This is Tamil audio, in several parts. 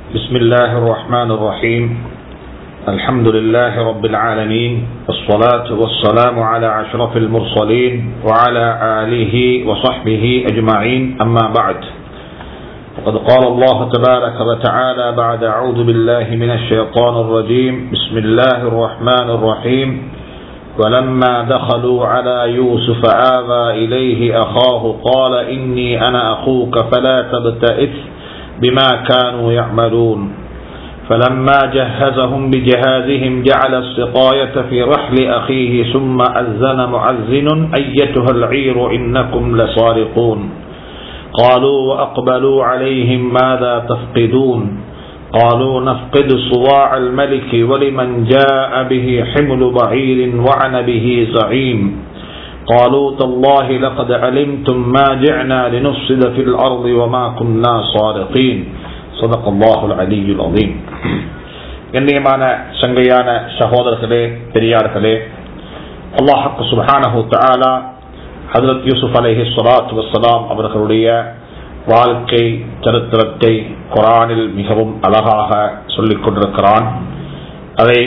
بسم الله الرحمن الرحيم الحمد لله رب العالمين والصلاة والسلام على أشرف المرسلين وعلى آله وصحبه أجمعين أما بعد وقد قال الله تبارك وتعالى بعد أعوذ بالله من الشيطان الرجيم بسم الله الرحمن الرحيم ولما دخلوا على يوسف آوى إليه أخاه قال إني أنا أخوك فلا تبتئس بما كانوا يعملون فلما جهزهم بجهازهم جعل السقاية في رحل أخيه ثم أذن معزن أيتها العير إنكم لصارقون قالوا وأقبلوا عليهم ماذا تفقدون قالوا نفقد صواع الملك ولمن جاء به حمل بعير وعن به زعيم قالوا تالله لقد علمتم ما جئنا لنفسد في الأرض وما كنا صادقين صدق الله العلي العظيم கண்ணியமான சங்கையான சகோதரர்களே பெரியார்களே அல்லாஹ் சுபஹானஹு தஆலா ஹஜரத் யூசுப் அலைஹி ஸலாத்து வஸ்ஸலாம் அவர்களுடைய வாழ்க்கை சரித்திரத்தை குரானில் மிகவும் அழகாக சொல்லிக் கொண்டிருக்கிறான் அதை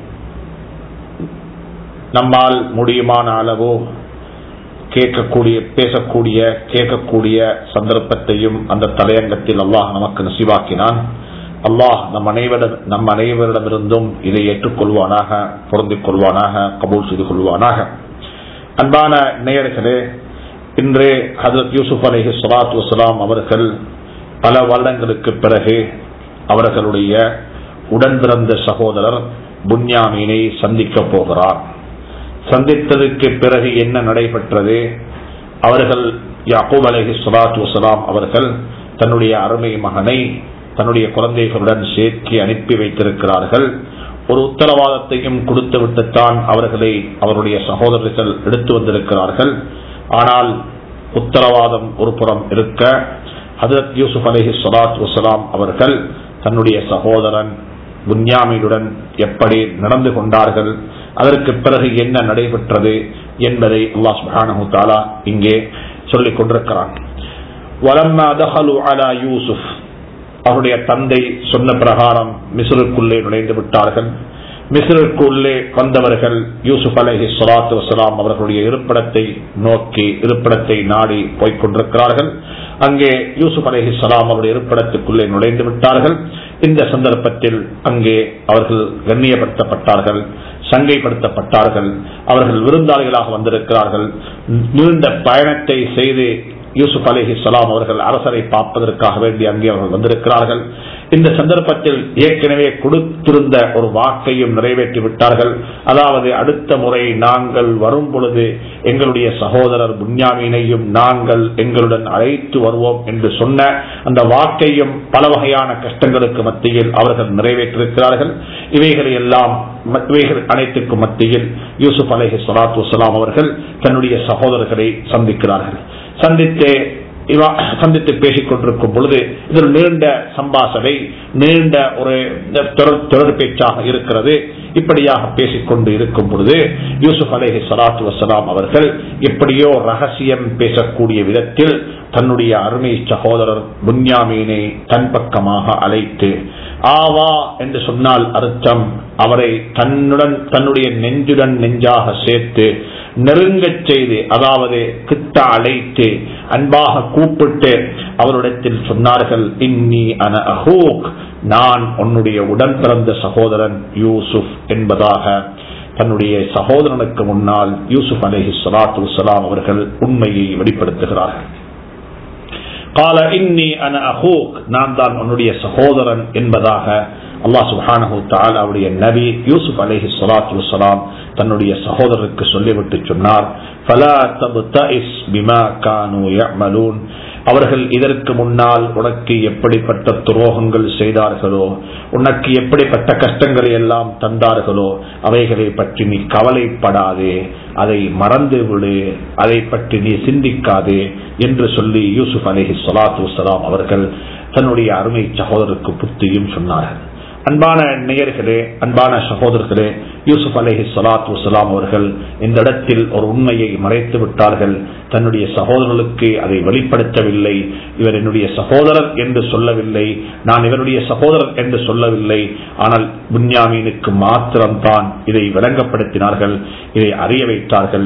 நம்மால் முடியுமான அளவு கேட்கக்கூடிய பேசக்கூடிய கேட்கக்கூடிய சந்தர்ப்பத்தையும் அந்த தலையங்கத்தில் அல்லாஹ் நமக்கு நசிவாக்கினான் அல்லாஹ் நம் அனைவர நம் அனைவரிடமிருந்தும் இதை ஏற்றுக்கொள்வானாக பொருந்திக் கொள்வானாக கபூல் செய்து கொள்வானாக அன்பான நேயர்களே இன்று ஹசரத் யூசுப் அலஹி சலாத் வசலாம் அவர்கள் பல வருடங்களுக்கு பிறகு அவர்களுடைய உடன் பிறந்த சகோதரர் புன்யாமீனை சந்திக்க போகிறார் சந்தித்ததுக்கு பிறகு என்ன நடைபெற்றது அவர்கள் யாக்கூப் அலஹி சலாத் வசலாம் அவர்கள் தன்னுடைய அருமை மகனை தன்னுடைய குழந்தைகளுடன் சேர்க்கி அனுப்பி வைத்திருக்கிறார்கள் ஒரு உத்தரவாதத்தையும் கொடுத்து விட்டுத்தான் அவர்களை அவருடைய சகோதரர்கள் எடுத்து வந்திருக்கிறார்கள் ஆனால் உத்தரவாதம் ஒரு புறம் இருக்க ஹதரத் யூசுப் அலஹி சலாத் வசலாம் அவர்கள் தன்னுடைய சகோதரன் புன்யாமியுடன் எப்படி நடந்து கொண்டார்கள் அதற்கு பிறகு என்ன நடைபெற்றது என்பதை அல்லா சுபானு தாலா இங்கே சொல்லிக் கொண்டிருக்கிறான் யூசுப் அவருடைய தந்தை சொன்ன பிரகாரம் மிசுருக்குள்ளே நுழைந்து விட்டார்கள் மிஸ்ருக்குள்ளே வந்தவர்கள் யூசுப் அலஹி சலாத்து வசலாம் அவர்களுடைய இருப்பிடத்தை நோக்கி இருப்பிடத்தை நாடி போய்கொண்டிருக்கிறார்கள் அங்கே யூசுப் அலஹி சலாம் அவருடைய இருப்பிடத்துக்குள்ளே நுழைந்து விட்டார்கள் இந்த சந்தர்ப்பத்தில் அங்கே அவர்கள் கண்ணியப்படுத்தப்பட்டார்கள் சங்கைப்படுத்தப்பட்டார்கள் அவர்கள் விருந்தாளிகளாக வந்திருக்கிறார்கள் நீண்ட பயணத்தை செய்து யூசுப் அலிஹி சலாம் அவர்கள் அரசரை பார்ப்பதற்காக வேண்டி அங்கே அவர்கள் வந்திருக்கிறார்கள் இந்த சந்தர்ப்பத்தில் ஏற்கனவே கொடுத்திருந்த ஒரு வாக்கையும் நிறைவேற்றி விட்டார்கள் அதாவது அடுத்த முறை நாங்கள் வரும் பொழுது எங்களுடைய சகோதரர் புன்யாமீனையும் நாங்கள் எங்களுடன் அழைத்து வருவோம் என்று சொன்ன அந்த வாக்கையும் பல வகையான கஷ்டங்களுக்கு மத்தியில் அவர்கள் நிறைவேற்றிருக்கிறார்கள் இவைகளை எல்லாம் இவைகள் அனைத்துக்கும் மத்தியில் யூசுப் அலேஹி சலாத்து வலாம் அவர்கள் தன்னுடைய சகோதரர்களை சந்திக்கிறார்கள் சந்தித்து சந்தித்து பேசிக் கொண்டிருக்கும் பொழுது இதில் நீண்ட சம்பாசனை நீண்ட ஒரு தொடர் பேச்சாக இருக்கிறது இப்படியாக பேசிக்கொண்டு இருக்கும் பொழுது யூசுப் அலேஹி சலாத்து வசலாம் அவர்கள் எப்படியோ ரகசியம் பேசக்கூடிய விதத்தில் தன்னுடைய அருமை சகோதரர் புன்யாமீனை தன் பக்கமாக அழைத்து ஆவா என்று சொன்னால் அர்த்தம் அவரை தன்னுடன் தன்னுடைய நெஞ்சுடன் நெஞ்சாக சேர்த்து நெருங்கச் செய்து அதாவது கிட்ட அழைத்து அன்பாக கூப்பிட்டு அவரிடத்தில் சொன்னார்கள் இன்னி அன அஹூக் நான் உன்னுடைய உடன் பிறந்த சகோதரன் யூசுப் என்பதாக தன்னுடைய சகோதரனுக்கு முன்னால் யூசுப் அலஹி சலாத்து வலாம் அவர்கள் உண்மையை வெளிப்படுத்துகிறார்கள் கால இன்னி அன அஹூக் நான் தான் உன்னுடைய சகோதரன் என்பதாக அல்லா சுஹானஹு தாலாவுடைய நபி யூசுப் அலஹி சலாத்து வலாம் தன்னுடைய சகோதரருக்கு சொல்லிவிட்டு சொன்னார் அவர்கள் இதற்கு முன்னால் உனக்கு எப்படிப்பட்ட துரோகங்கள் செய்தார்களோ உனக்கு எப்படிப்பட்ட கஷ்டங்களை எல்லாம் தந்தார்களோ அவைகளை பற்றி நீ கவலைப்படாதே அதை மறந்து விடு அதை பற்றி நீ சிந்திக்காதே என்று சொல்லி யூசுப் அலஹி சலாத்து வலாம் அவர்கள் தன்னுடைய அருமை சகோதரருக்கு புத்தியும் சொன்னார்கள் அன்பான நேயர்களே அன்பான சகோதரர்களே யூசுப் அலேஹி சலாத் வசலாம் அவர்கள் இந்த இடத்தில் ஒரு உண்மையை மறைத்து விட்டார்கள் தன்னுடைய சகோதரர்களுக்கு அதை வெளிப்படுத்தவில்லை இவர் என்னுடைய சகோதரர் என்று சொல்லவில்லை நான் இவருடைய சகோதரர் என்று சொல்லவில்லை ஆனால் புன்யாமீனுக்கு மாத்திரம்தான் இதை விளங்கப்படுத்தினார்கள் இதை அறிய வைத்தார்கள்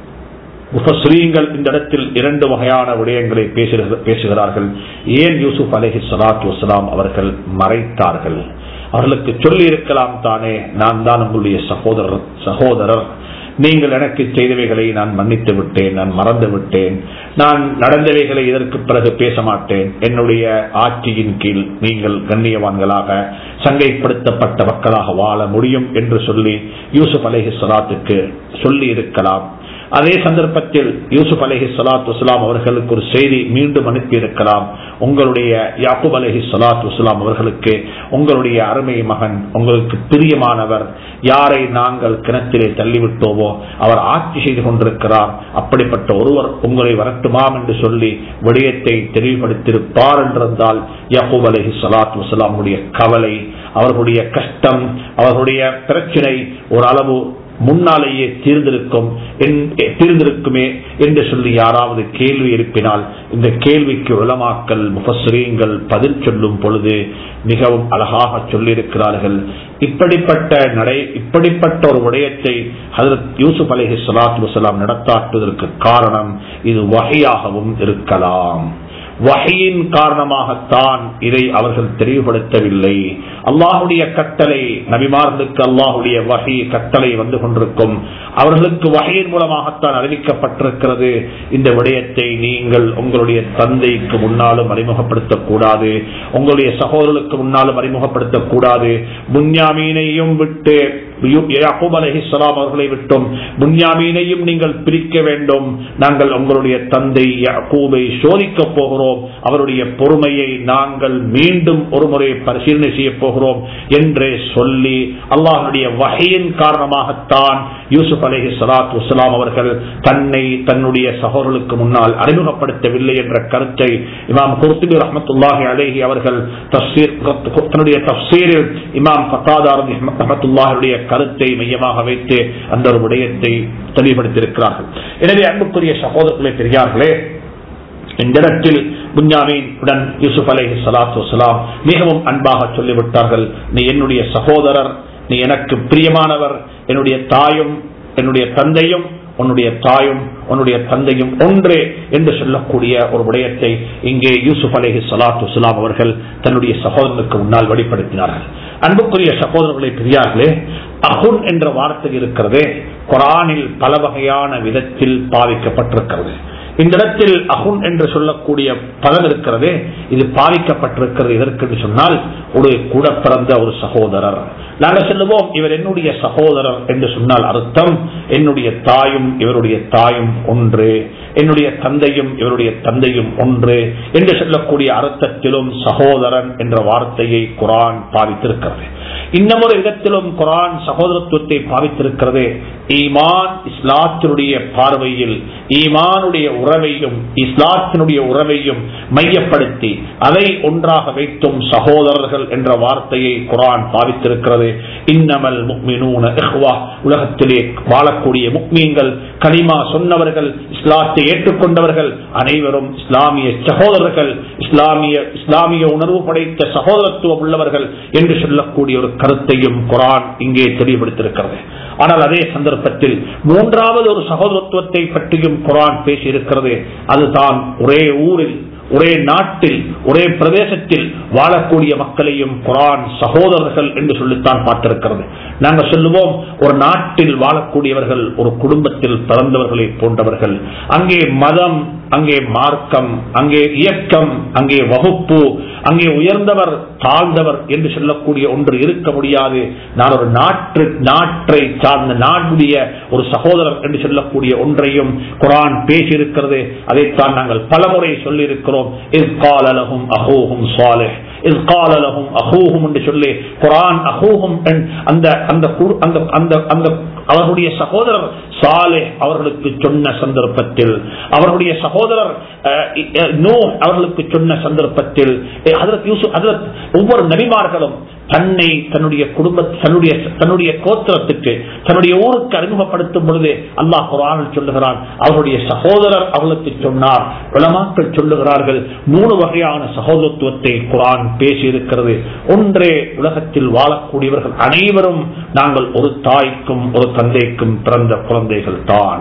முஃபஸ்ரீங்கள் இந்த இடத்தில் இரண்டு வகையான விடயங்களை பேசுகிறார்கள் ஏன் யூசுப் அலஹி சலாத்து வசலாம் அவர்கள் மறைத்தார்கள் அவர்களுக்கு சொல்லி இருக்கலாம் தானே நான் தான் உங்களுடைய சகோதரர் சகோதரர் நீங்கள் எனக்கு செய்தவைகளை நான் மன்னித்து விட்டேன் நான் மறந்து விட்டேன் நான் நடந்தவைகளை இதற்கு பிறகு பேச மாட்டேன் என்னுடைய ஆட்சியின் கீழ் நீங்கள் கண்ணியவான்களாக சங்கைப்படுத்தப்பட்ட மக்களாக வாழ முடியும் என்று சொல்லி யூசுப் அலேஹி சலாத்துக்கு சொல்லி இருக்கலாம் அதே சந்தர்ப்பத்தில் யூசுப் அலஹி சலாத் வஸ்லாம் அவர்களுக்கு ஒரு செய்தி மீண்டும் அனுப்பியிருக்கலாம் உங்களுடைய யாக்குப் அலஹி சலாத் வஸ்லாம் அவர்களுக்கு உங்களுடைய அருமை மகன் உங்களுக்கு பிரியமானவர் யாரை நாங்கள் கிணத்திலே தள்ளிவிட்டோமோ அவர் ஆட்சி செய்து கொண்டிருக்கிறார் அப்படிப்பட்ட ஒருவர் உங்களை வரட்டுமாம் என்று சொல்லி விடயத்தை தெளிவுபடுத்தியிருப்பார் என்றிருந்தால் யாக்கூப் அலஹி சலாத் வஸ்லாமுடைய கவலை அவர்களுடைய கஷ்டம் அவர்களுடைய பிரச்சனை ஓரளவு முன்னாலேயே தீர்ந்திருக்கும் தீர்ந்திருக்குமே என்று சொல்லி யாராவது கேள்வி எழுப்பினால் இந்த கேள்விக்கு உளமாக்கல் முஃபஸ்ரீங்கள் பதில் சொல்லும் பொழுது மிகவும் அழகாக சொல்லியிருக்கிறார்கள் இப்படிப்பட்ட நடை இப்படிப்பட்ட ஒரு விடயத்தை ஹசரத் யூசுப் அலஹி சலாத்து வசலாம் நடத்தாட்டுவதற்கு காரணம் இது வகையாகவும் இருக்கலாம் வகையின் காரணமாகத்தான் இதை அவர்கள் தெளிவுபடுத்தவில்லை அல்லாஹுடைய கட்டளை நபிமார்களுக்கு அல்லாஹுடைய வகை கட்டளை வந்து கொண்டிருக்கும் அவர்களுக்கு வகையின் மூலமாகத்தான் அறிவிக்கப்பட்டிருக்கிறது இந்த விடயத்தை நீங்கள் உங்களுடைய தந்தைக்கு முன்னாலும் அறிமுகப்படுத்தக்கூடாது உங்களுடைய சகோதரர்களுக்கு முன்னாலும் அறிமுகப்படுத்தக்கூடாது புன்யாமீனையும் விட்டு யாக்கூப் அலஹிஸ்லாம் அவர்களை விட்டும் புன்யாமீனையும் நீங்கள் பிரிக்க வேண்டும் நாங்கள் உங்களுடைய தந்தை யாக்கூபை சோதிக்கப் போகிறோம் அவருடைய பொறுமையை நாங்கள் மீண்டும் ஒரு முறை பரிசீலனை செய்ய போகிறோம் என்று சொல்லி அல்லாஹனுடைய வகையின் காரணமாகத்தான் யூசுப் அலஹி சலாத் வஸ்லாம் அவர்கள் தன்னை தன்னுடைய சகோதரர்களுக்கு முன்னால் அறிமுகப்படுத்தவில்லை என்ற கருத்தை இமாம் குர்த்துபி ரஹமத்துல்லாஹி அலேஹி அவர்கள் தன்னுடைய தப்சீரில் இமாம் கத்தாதார் ரஹமத்துல்லாஹுடைய கருத்தை மையமாக வைத்து அந்த ஒரு விடயத்தை தெளிவுபடுத்தியிருக்கிறார்கள் எனவே அன்புக்குரிய சகோதரர்களே பெரியார்களே இந்த இடத்தில் புஞ்சாமீன் உடன் யூசுப் அலை சலாத்து வலாம் மிகவும் அன்பாக சொல்லிவிட்டார்கள் நீ என்னுடைய சகோதரர் நீ எனக்கு பிரியமானவர் என்னுடைய தாயும் என்னுடைய தந்தையும் உன்னுடைய தாயும் உன்னுடைய தந்தையும் ஒன்றே என்று சொல்லக்கூடிய ஒரு விடயத்தை இங்கே யூசுப் அலேஹி சலாத்து வலாம் அவர்கள் தன்னுடைய சகோதரனுக்கு முன்னால் வெளிப்படுத்தினார்கள் அன்புக்குரிய சகோதரர்களை பெரியார்களே அகுன் என்ற வார்த்தை இருக்கிறதே குரானில் பல வகையான விதத்தில் பாவிக்கப்பட்டிருக்கிறது இந்த இடத்தில் அகுன் என்று சொல்லக்கூடிய பதம் இருக்கிறதே இது பாதிக்கப்பட்டிருக்கிறது எதற்கு சொன்னால் ஒரு கூட பிறந்த ஒரு சகோதரர் நாங்கள் சொல்லுவோம் இவர் என்னுடைய சகோதரர் என்று சொன்னால் அர்த்தம் என்னுடைய தாயும் இவருடைய தாயும் ஒன்று என்னுடைய தந்தையும் இவருடைய தந்தையும் ஒன்று என்று சொல்லக்கூடிய அர்த்தத்திலும் சகோதரன் என்ற வார்த்தையை குரான் பாவித்திருக்கிறது இன்னமொரு விதத்திலும் குரான் சகோதரத்துவத்தை பாவித்திருக்கிறது ஈமான் இஸ்லாத்தினுடைய பார்வையில் ஈமானுடைய உறவையும் இஸ்லாத்தினுடைய உறவையும் மையப்படுத்தி அதை ஒன்றாக வைத்தும் சகோதரர்கள் என்ற வார்த்தையை குரான் பாவித்திருக்கிறது இன்னமல் முக்மினூன இஹ்வா உலகத்திலே வாழக்கூடிய முக்மீன்கள் கனிமா சொன்னவர்கள் இஸ்லாத்தை ஏற்றுக்கொண்டவர்கள் அனைவரும் இஸ்லாமிய சகோதரர்கள் இஸ்லாமிய இஸ்லாமிய உணர்வு படைத்த சகோதரத்துவம் உள்ளவர்கள் என்று சொல்லக்கூடிய ஒரு கருத்தையும் குரான் இங்கே தெளிவுபடுத்தியிருக்கிறது ஆனால் அதே சந்தர்ப்பத்தில் மூன்றாவது ஒரு சகோதரத்துவத்தை பற்றியும் குரான் பேசியிருக்கிறது அதுதான் ஒரே ஊரில் ஒரே நாட்டில் ஒரே பிரதேசத்தில் வாழக்கூடிய மக்களையும் குரான் சகோதரர்கள் என்று சொல்லித்தான் பார்த்திருக்கிறது நாங்கள் சொல்லுவோம் ஒரு நாட்டில் வாழக்கூடியவர்கள் ஒரு குடும்பத்தில் பிறந்தவர்களை போன்றவர்கள் அங்கே மதம் அங்கே மார்க்கம் அங்கே இயக்கம் அங்கே வகுப்பு அங்கே உயர்ந்தவர் தாழ்ந்தவர் என்று சொல்லக்கூடிய ஒன்று இருக்க முடியாது நான் ஒரு நாட்டு நாட்டை சார்ந்த நாட்டுடைய ஒரு சகோதரர் என்று சொல்லக்கூடிய ஒன்றையும் குரான் பேசியிருக்கிறது அதைத்தான் நாங்கள் பலமுறை சொல்லியிருக்கிறோம் இஸ்காலலகும் அஹோகும் சாலே இஸ்காலலகும் அஹூஹும் என்று சொல்லி குரான் அஹூஹும் அந்த அந்த அந்த அந்த அந்த அவர்களுடைய சகோதரர் சாலே அவர்களுக்கு சொன்ன சந்தர்ப்பத்தில் அவர்களுடைய சகோதரர் நோ அவர்களுக்கு சொன்ன சந்தர்ப்பத்தில் ஒவ்வொரு நபிமார்களும் தன்னை தன்னுடைய குடும்ப தன்னுடைய தன்னுடைய கோத்திரத்துக்கு தன்னுடைய ஊருக்கு அறிமுகப்படுத்தும் பொழுது அல்லாஹ் குரானில் சொல்லுகிறான் அவருடைய சகோதரர் அவளுக்கு சொன்னார் உலமாக்கள் சொல்லுகிறார்கள் மூணு வகையான சகோதரத்துவத்தை குரான் பேசியிருக்கிறது ஒன்றே உலகத்தில் வாழக்கூடியவர்கள் அனைவரும் நாங்கள் ஒரு தாய்க்கும் ஒரு தந்தைக்கும் பிறந்த குழந்தைகள் தான்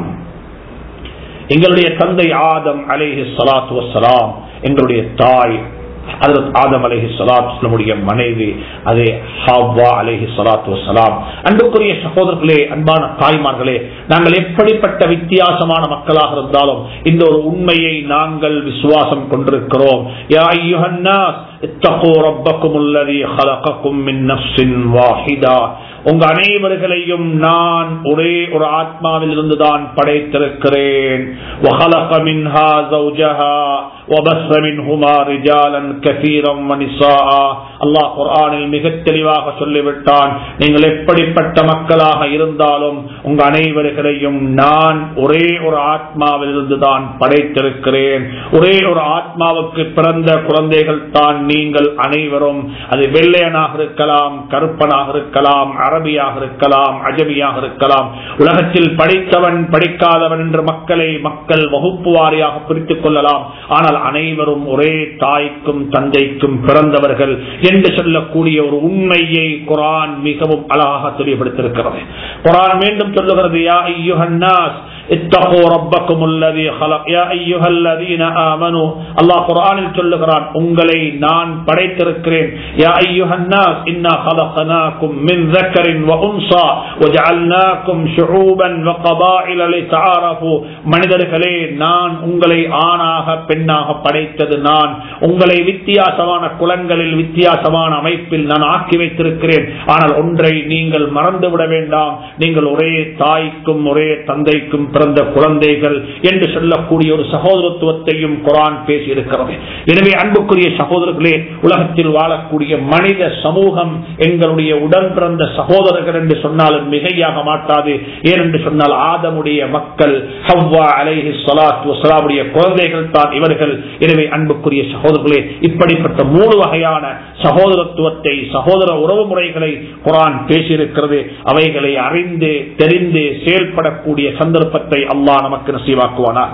எங்களுடைய தந்தை ஆதம் அலேஹி சலாத்து வசலாம் எங்களுடைய தாய் அதற்கு ஆதம் அலஹி சலாத் நம்முடைய மனைவி அதே ஹாவா அலஹி சலாத்து வசலாம் அன்புக்குரிய சகோதரர்களே அன்பான தாய்மார்களே நாங்கள் எப்படிப்பட்ட வித்தியாசமான மக்களாக இருந்தாலும் இந்த ஒரு உண்மையை நாங்கள் விசுவாசம் கொண்டிருக்கிறோம் யா ஐயுஹன்னாஸ் اتقوا ربكم الذي خلقكم من نفس واحده உங்க அனைவர்களையும் நான் ஒரே ஒரு ஆத்மாவில் இருந்துதான் படைத்திருக்கிறேன் وخلق منها زوجها وبث منهما رجالا كثيرا ونساء அல்லாஹ் குர்ஆனில் மிக தெளிவாக சொல்லிவிட்டான் நீங்கள் எப்படிப்பட்ட மக்களாக இருந்தாலும் உங்க அனைவர்களையும் நான் ஒரே ஒரு ஆத்மாவில் இருந்துதான் படைத்திருக்கிறேன் ஒரே ஒரு ஆத்மாவுக்கு பிறந்த குழந்தைகள் தான் நீங்கள் அனைவரும் அது வெள்ளையனாக இருக்கலாம் கருப்பனாக இருக்கலாம் அரபியாக இருக்கலாம் அஜமியாக இருக்கலாம் உலகத்தில் படித்தவன் படிக்காதவன் என்று மக்களை மக்கள் வகுப்பு வாரியாக பிரித்துக் கொள்ளலாம் ஆனால் அனைவரும் ஒரே தாய்க்கும் தந்தைக்கும் பிறந்தவர்கள் என்று சொல்லக்கூடிய ஒரு உண்மையை குரான் மிகவும் அழகாக தெளிவுபடுத்திருக்கிறது குரான் மீண்டும் சொல்லுகிறது யா ஐயுஹன்னாஸ் اتقوا ربكم الذي خلق يا ايها الذين امنوا الله குர்ஆனில் சொல்லுகிறான் உங்களை நான் படைத்திருக்கிறேன் يا ايها الناس انا خلقناكم من ذكر وانثى وجعلناكم شعوبا وقبائل لتعارفوا மனிதர்களே நான் உங்களை ஆணாக பெண்ணாக படைத்தது நான் உங்களை வித்தியாசமான குலங்களில் வித்தியாசமான அமைப்பில் நான் ஆக்கி வைத்திருக்கிறேன் ஆனால் ஒன்றை நீங்கள் மறந்துவிட வேண்டாம் நீங்கள் ஒரே தாய்க்கும் ஒரே தந்தைக்கும் பிறந்த குழந்தைகள் என்று சொல்லக்கூடிய ஒரு சகோதரத்துவத்தையும் குரான் பேசி இருக்கிறது எனவே அன்புக்குரிய சகோதரர்களே உலகத்தில் வாழக்கூடிய மனித சமூகம் எங்களுடைய உடன் பிறந்த சகோதரர்கள் என்று சொன்னாலும் மிகையாக மாட்டாது ஏனென்று சொன்னால் ஆதமுடைய மக்கள் ஹவ்வா அலைஹி சலாத்து வசலாமுடைய குழந்தைகள் தான் இவர்கள் எனவே அன்புக்குரிய சகோதரர்களே இப்படிப்பட்ட மூணு வகையான சகோதரத்துவத்தை சகோதர உறவு முறைகளை குரான் பேசியிருக்கிறது அவைகளை அறிந்து தெரிந்து செயல்படக்கூடிய சந்தர்ப்பத்தை அல்லாஹ் நமக்கு நசீவாக்குவானா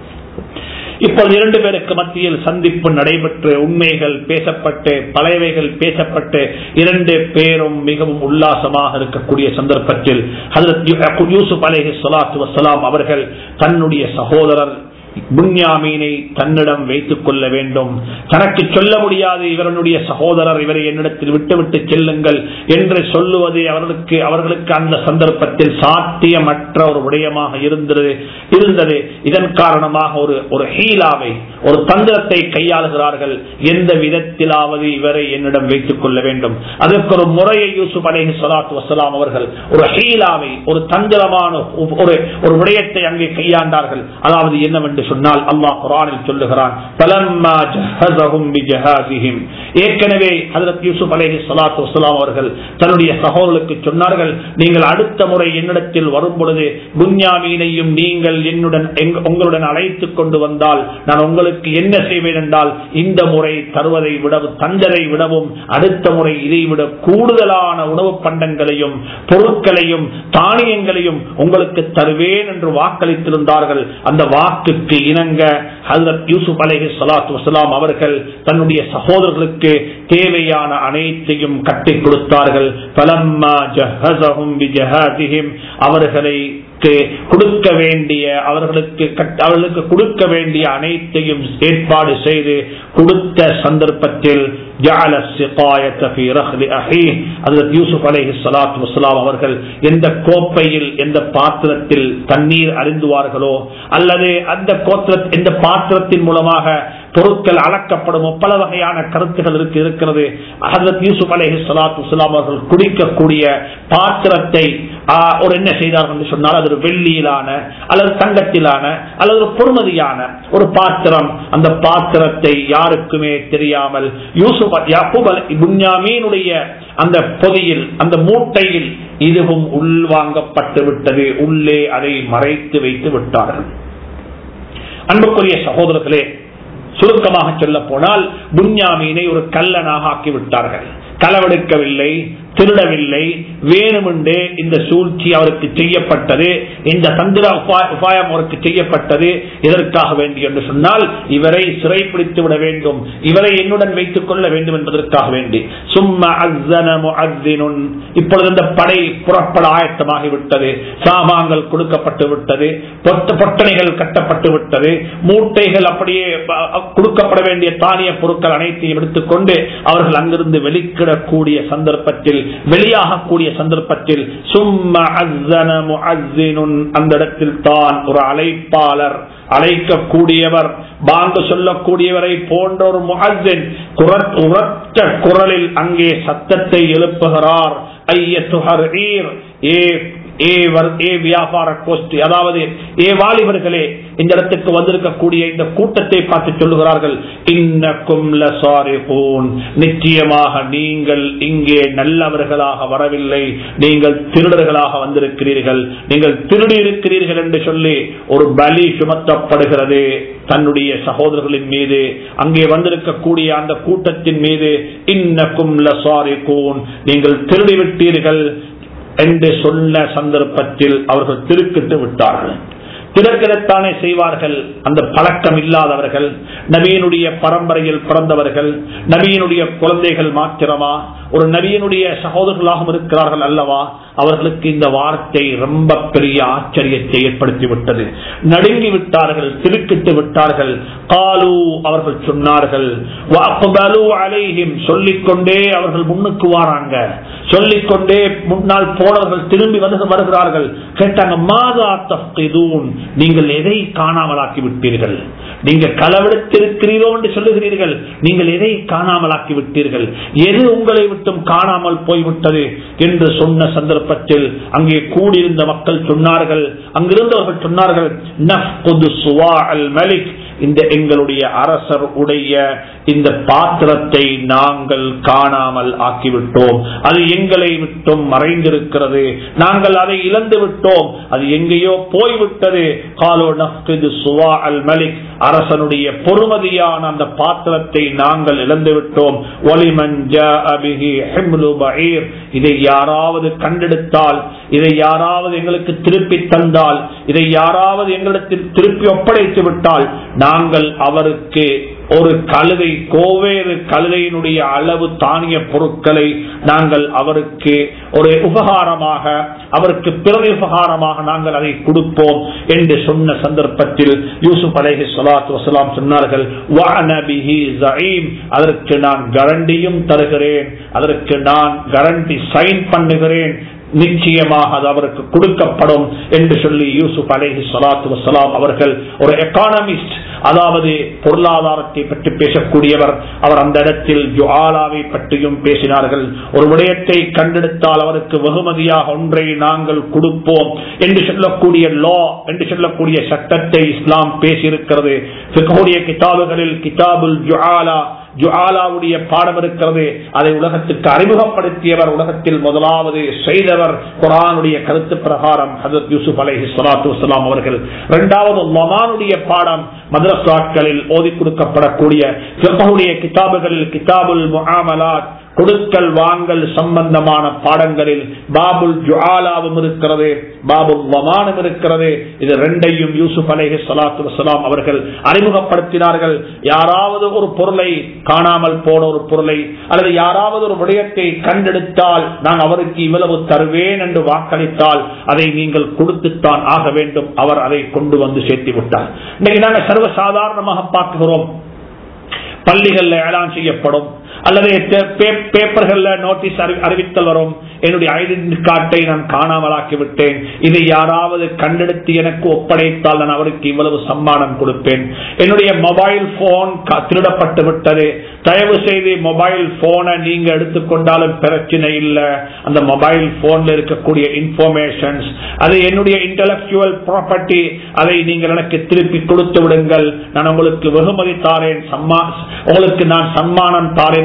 இப்போது இரண்டு பேருக்கு மத்தியில் சந்திப்பு நடைபெற்று உண்மைகள் பேசப்பட்டு பழையவைகள் பேசப்பட்டு இரண்டு பேரும் மிகவும் உல்லாசமாக இருக்கக்கூடிய சந்தர்ப்பத்தில் யூசுப் அலேஹி சலாத்து வசலாம் அவர்கள் தன்னுடைய சகோதரர் புன்யாமீனை தன்னிடம் வைத்துக் கொள்ள வேண்டும் தனக்கு சொல்ல முடியாது இவருடைய சகோதரர் இவரை என்னிடத்தில் விட்டுவிட்டு செல்லுங்கள் என்று சொல்லுவது அவர்களுக்கு அவர்களுக்கு அந்த சந்தர்ப்பத்தில் சாத்தியமற்ற ஒரு விடயமாக இருந்தது இருந்தது இதன் காரணமாக ஒரு ஒரு ஹீலாவை ஒரு தந்திரத்தை கையாளுகிறார்கள் எந்த விதத்திலாவது இவரை என்னிடம் வைத்துக் கொள்ள வேண்டும் அதற்கு ஒரு முறையை யூசுப் அலேஹி சலாத்து வசலாம் அவர்கள் ஒரு ஹீலாவை ஒரு தந்திரமான ஒரு ஒரு விடயத்தை அங்கே கையாண்டார்கள் அதாவது என்னவென்று சொன்னால் அல்லாஹ் குரானில் சொல்லுகிறான் ஏற்கனவே ஹதரத் யூசுப் அலேஹி சலாத்து வசலாம் அவர்கள் தன்னுடைய சகோதரர்களுக்கு சொன்னார்கள் நீங்கள் அடுத்த முறை என்னிடத்தில் வரும் பொழுது புன்யாமீனையும் நீங்கள் என்னுடன் உங்களுடன் அழைத்துக் கொண்டு வந்தால் நான் உங்களுக்கு என்ன செய்வேன் என்றால் இந்த முறை தருவதை விடவும் தந்தரை விடவும் அடுத்த முறை இதை விட கூடுதலான உணவு பண்டங்களையும் பொருட்களையும் தானியங்களையும் உங்களுக்கு தருவேன் என்று வாக்களித்திருந்தார்கள் அந்த வாக்குக்கு இணங்க ஹசரத் யூசுப் அலேஹி சலாத்து வசலாம் அவர்கள் தன்னுடைய சகோதரர்களுக்கு தேவையான அனைத்தையும் கட்டிக் கொடுத்தார்கள் பலம்மா ஜஹஸஹும் பிஜஹாதிஹிம் அவர்களை கொடுக்க வேண்டிய அவர்களுக்கு அவர்களுக்கு கொடுக்க வேண்டிய அனைத்தையும் ஏற்பாடு செய்து கொடுத்த சந்தர்ப்பத்தில் அவர்கள் எந்த கோப்பையில் எந்த பாத்திரத்தில் தண்ணீர் அறிந்துவார்களோ அல்லது அந்த கோத்திர எந்த பாத்திரத்தின் மூலமாக பொருட்கள் அளக்கப்படும் பல வகையான கருத்துகள் இருக்கு இருக்கிறது ஹசரத் யூசுப் அலேஹி சலாத்து வலாம் அவர்கள் குடிக்கக்கூடிய பாத்திரத்தை ஒரு என்ன செய்தார்கள் என்று சொன்னால் அது ஒரு வெள்ளியிலான அல்லது தங்கத்திலான அல்லது ஒரு பொறுமதியான ஒரு பாத்திரம் அந்த பாத்திரத்தை யாருக்குமே தெரியாமல் யூசுப் யாக்கூப் புன்யாமீனுடைய அந்த பொதியில் அந்த மூட்டையில் இதுவும் உள்வாங்கப்பட்டு விட்டது உள்ளே அதை மறைத்து வைத்து விட்டார்கள் அன்புக்குரிய சகோதரர்களே சுருக்கமாக சொல்ல போனால் புன்யாமீனை ஒரு கல்லனாக ஆக்கிவிட்டார்கள் களவெடுக்கவில்லை திருடவில்லை வேணுமென்றே இந்த சூழ்ச்சி அவருக்கு செய்யப்பட்டது இந்த தந்திர உபா- உபாயம் அவருக்கு செய்யப்பட்டது இதற்காக வேண்டி என்று சொன்னால் இவரை சிறைப்பிடித்து விட வேண்டும் இவரை என்னுடன் வைத்துக் கொள்ள வேண்டும் என்பதற்காக வேண்டி சும்மா அஸ்ஸன முஅஸ்ஸினுன். இப்பொழுது இந்த படை புறப்பட ஆயத்தமாகிவிட்டது சாமான்கள் கொடுக்கப்பட்டு விட்டது பொட்ட- பொட்டணைகள் கட்டப்பட்டு விட்டது மூட்டைகள் அப்படியே அ, கொடுக்கப்பட வேண்டிய தானிய பொருட்கள் அனைத்தையும் எடுத்துக்கொண்டு அவர்கள் அங்கிருந்து வெளிக்கிடக்கூடிய சந்தர்ப்பத்தில் வெளியாகக்கூடிய சந்தர்ப்பத்தில் சும்மா அஸ்ஸன முஅஸ்ஸினுன். அந்த இடத்தில் தான் ஒரு அழைப்பாளர் அழைக்கக்கூடியவர் பாங்கு சொல்லக்கூடியவரை போன்ற ஒரு முஹஸ்ஸின் குரத்- உரத்த குரலில் அங்கே சத்தத்தை எழுப்புகிறார் ஐயத்துஹர் ஈர் ஏ ஏ வர்- ஏ வியாபார கோஷ்டி அதாவது ஏ வாலிபர்களே இந்த இடத்துக்கு வந்திருக்கக்கூடிய இந்த கூட்டத்தை பார்த்து சொல்லுகிறார்கள் இன்னக்கும் லசாரிகூன். நிச்சயமாக நீங்கள் இங்கே நல்லவர்களாக வரவில்லை நீங்கள் திருடர்களாக வந்திருக்கிறீர்கள் நீங்கள் திருடி இருக்கிறீர்கள் என்று சொல்லி ஒரு பலி சுமத்தப்படுகிறது தன்னுடைய சகோதரர்களின் மீது அங்கே வந்திருக்கக்கூடிய அந்த கூட்டத்தின் மீது இன்னக்கும் லசாரிகூன். நீங்கள் திருடி விட்டீர்கள் என்று சொன்ன சந்தர்ப்பத்தில் அவர்கள் திருக்கிட்டு விட்டார்கள் திறக்கிறத்தானே செய்வார்கள் அந்த பழக்கம் இல்லாதவர்கள் நபியினுடைய பரம்பரையில் பிறந்தவர்கள் நபியினுடைய குழந்தைகள் மாத்திரமா ஒரு நபியினுடைய சகோதரர்களாகவும் இருக்கிறார்கள் அல்லவா அவர்களுக்கு இந்த வார்த்தை ரொம்ப பெரிய ஆச்சரியத்தை ஏற்படுத்தி விட்டது நடுங்கி விட்டார்கள் திருக்கிட்டு விட்டார்கள் காலு அவர்கள் சொன்னார்கள் "வஅக்பலு அலைஹிம்" சொல்லிக்கொண்டே அவர்கள் முன்னுக்கு வாராங்க சொல்லிக்கொண்டே முன்னால் போனவர்கள் திரும்பி வந்து வருகிறார்கள் கேட்டாங்க மாதா தஃகிதூன் நீங்கள் எதை காணாமலாக்கி விட்டீர்கள் நீங்க களவெடுத்திருக்கிறீரோ என்று சொல்லுகிறீர்கள் நீங்கள் எதை காணாமலாக்கி விட்டீர்கள் எது உங்களை விட்டும் காணாமல் போய்விட்டது என்று சொன்ன சந்தர்ப்பத்தில் அங்கே கூடியிருந்த மக்கள் சொன்னார்கள் அங்கிருந்தவர்கள் சொன்னார்கள் "நஃப்குது சுவா அல் மலிக் இந்த எங்களுடைய அரசர் உடைய இந்த பாத்திரத்தை நாங்கள் காணாமல் ஆக்கிவிட்டோம் அது எங்களை விட்டும் மறைந்திருக்கிறது நாங்கள் அதை இழந்து விட்டோம் அது எங்கேயோ போய்விட்டது காலோ நஃப்கிது சுவா அல் மலிக் அரசனுடைய பொறுமதியான அந்த பாத்திரத்தை நாங்கள் இழந்து விட்டோம் ஒலிமன் ஜாஅ பிஹி ஹிம்லு பஈர். இதை யாராவது கண்டெடுத்தால் இதை யாராவது எங்களுக்கு திருப்பி தந்தால் இதை யாராவது எங்களிடத்தில் திருப்பி ஒப்படைத்து விட்டால் நாங்கள் அவருக்கு ஒரு கழுதை கோவேறு கழுதையினுடைய அளவு தானிய பொருட்களை நாங்கள் அவருக்கு ஒரு உபகாரமாக அவருக்கு பிறகு உபகாரமாக நாங்கள் அதை கொடுப்போம் என்று சொன்ன சந்தர்ப்பத்தில் யூசுப் அலைஹி ஸலாத்து வஸலாம் சொன்னார்கள் "வஅன பிஹி ஸஈம்." அதற்கு நான் கரண்டியும் தருகிறேன் அதற்கு நான் கரண்டி சைன் பண்ணுகிறேன் நிச்சயமாக அது அவருக்கு கொடுக்கப்படும் என்று சொல்லி யூசுப் அலைஹி ஸலாத்து வஸலாம் அவர்கள் ஒரு எக்கானமிஸ்ட் அதாவது பொருளாதாரத்தை பற்றி பேசக்கூடியவர் அவர் அந்த இடத்தில் ஜுஆலாவை பற்றியும் பேசினார்கள் ஒரு விடயத்தை கண்டெடுத்தால் அவருக்கு வெகுமதியாக ஒன்றை நாங்கள் கொடுப்போம் என்று சொல்லக்கூடிய லா என்று சொல்லக்கூடிய சட்டத்தை இஸ்லாம் பேசியிருக்கிறது ஃபிக்ஹுடைய கிதாபுகளில் கிதாபுல் ஜுஆலா ஜுஆலாவுடைய பாடம் இருக்கிறது அதை உலகத்துக்கு அறிமுகப்படுத்தியவர் உலகத்தில் முதலாவது செய்தவர் குரானுடைய கருத்து பிரகாரம் ஹசரத் யூசுப் அலைஹி ஸலாத்து வஸலாம் அவர்கள் இரண்டாவது லமானுடைய பாடம் மதரசாக்களில் ஓதி கொடுக்கப்படக்கூடிய ஃபிக்ஹுடைய கிதாபுகளில் கிதாபுல் முஆமலாத் கொடுக்கல் வாங்கல் சம்பந்தமான பாடங்களில் பாபுல் ஜுஆலாவும் இருக்கிறது பாபுல் வமானும் இருக்கிறது இது ரெண்டையும் யூசுப் அலைஹி ஸலாத்து வஸலாம் அவர்கள் அறிமுகப்படுத்தினார்கள் யாராவது ஒரு பொருளை காணாமல் போன ஒரு பொருளை அல்லது யாராவது ஒரு விடயத்தை கண்டெடுத்தால் நான் அவருக்கு இவ்வளவு தருவேன் என்று வாக்களித்தால் அதை நீங்கள் கொடுத்துத்தான் ஆக வேண்டும் அவர் அதை கொண்டு வந்து சேர்த்து விட்டார் இன்னைக்கு நாங்கள் சர்வசாதாரணமாக பார்க்கிறோம் பள்ளிகள்ல ஏலான் செய்யப்படும் அல்லது பேப்பர்கள்ல நோட்டீஸ் அறிவித்தல் வரும் என்னுடைய ஐடென்டி கார்டை நான் காணாமலாக்கி விட்டேன் இதை யாராவது கண்டெடுத்து எனக்கு ஒப்படைத்தால் நான் அவருக்கு இவ்வளவு சம்மானம் கொடுப்பேன் என்னுடைய மொபைல் போன் திருடப்பட்டு விட்டது தயவு செய்து மொபைல் போனை நீங்க எடுத்துக்கொண்டாலும் பிரச்சனை இல்லை அந்த மொபைல் போன்ல இருக்கக்கூடிய இன்ஃபர்மேஷன்ஸ் அது என்னுடைய இன்டலக்சுவல் ப்ராப்பர்ட்டி அதை நீங்கள் எனக்கு திருப்பி கொடுத்து விடுங்கள் நான் உங்களுக்கு வெகுமதி தாரேன் உங்களுக்கு நான் சம்மானம் தாரேன்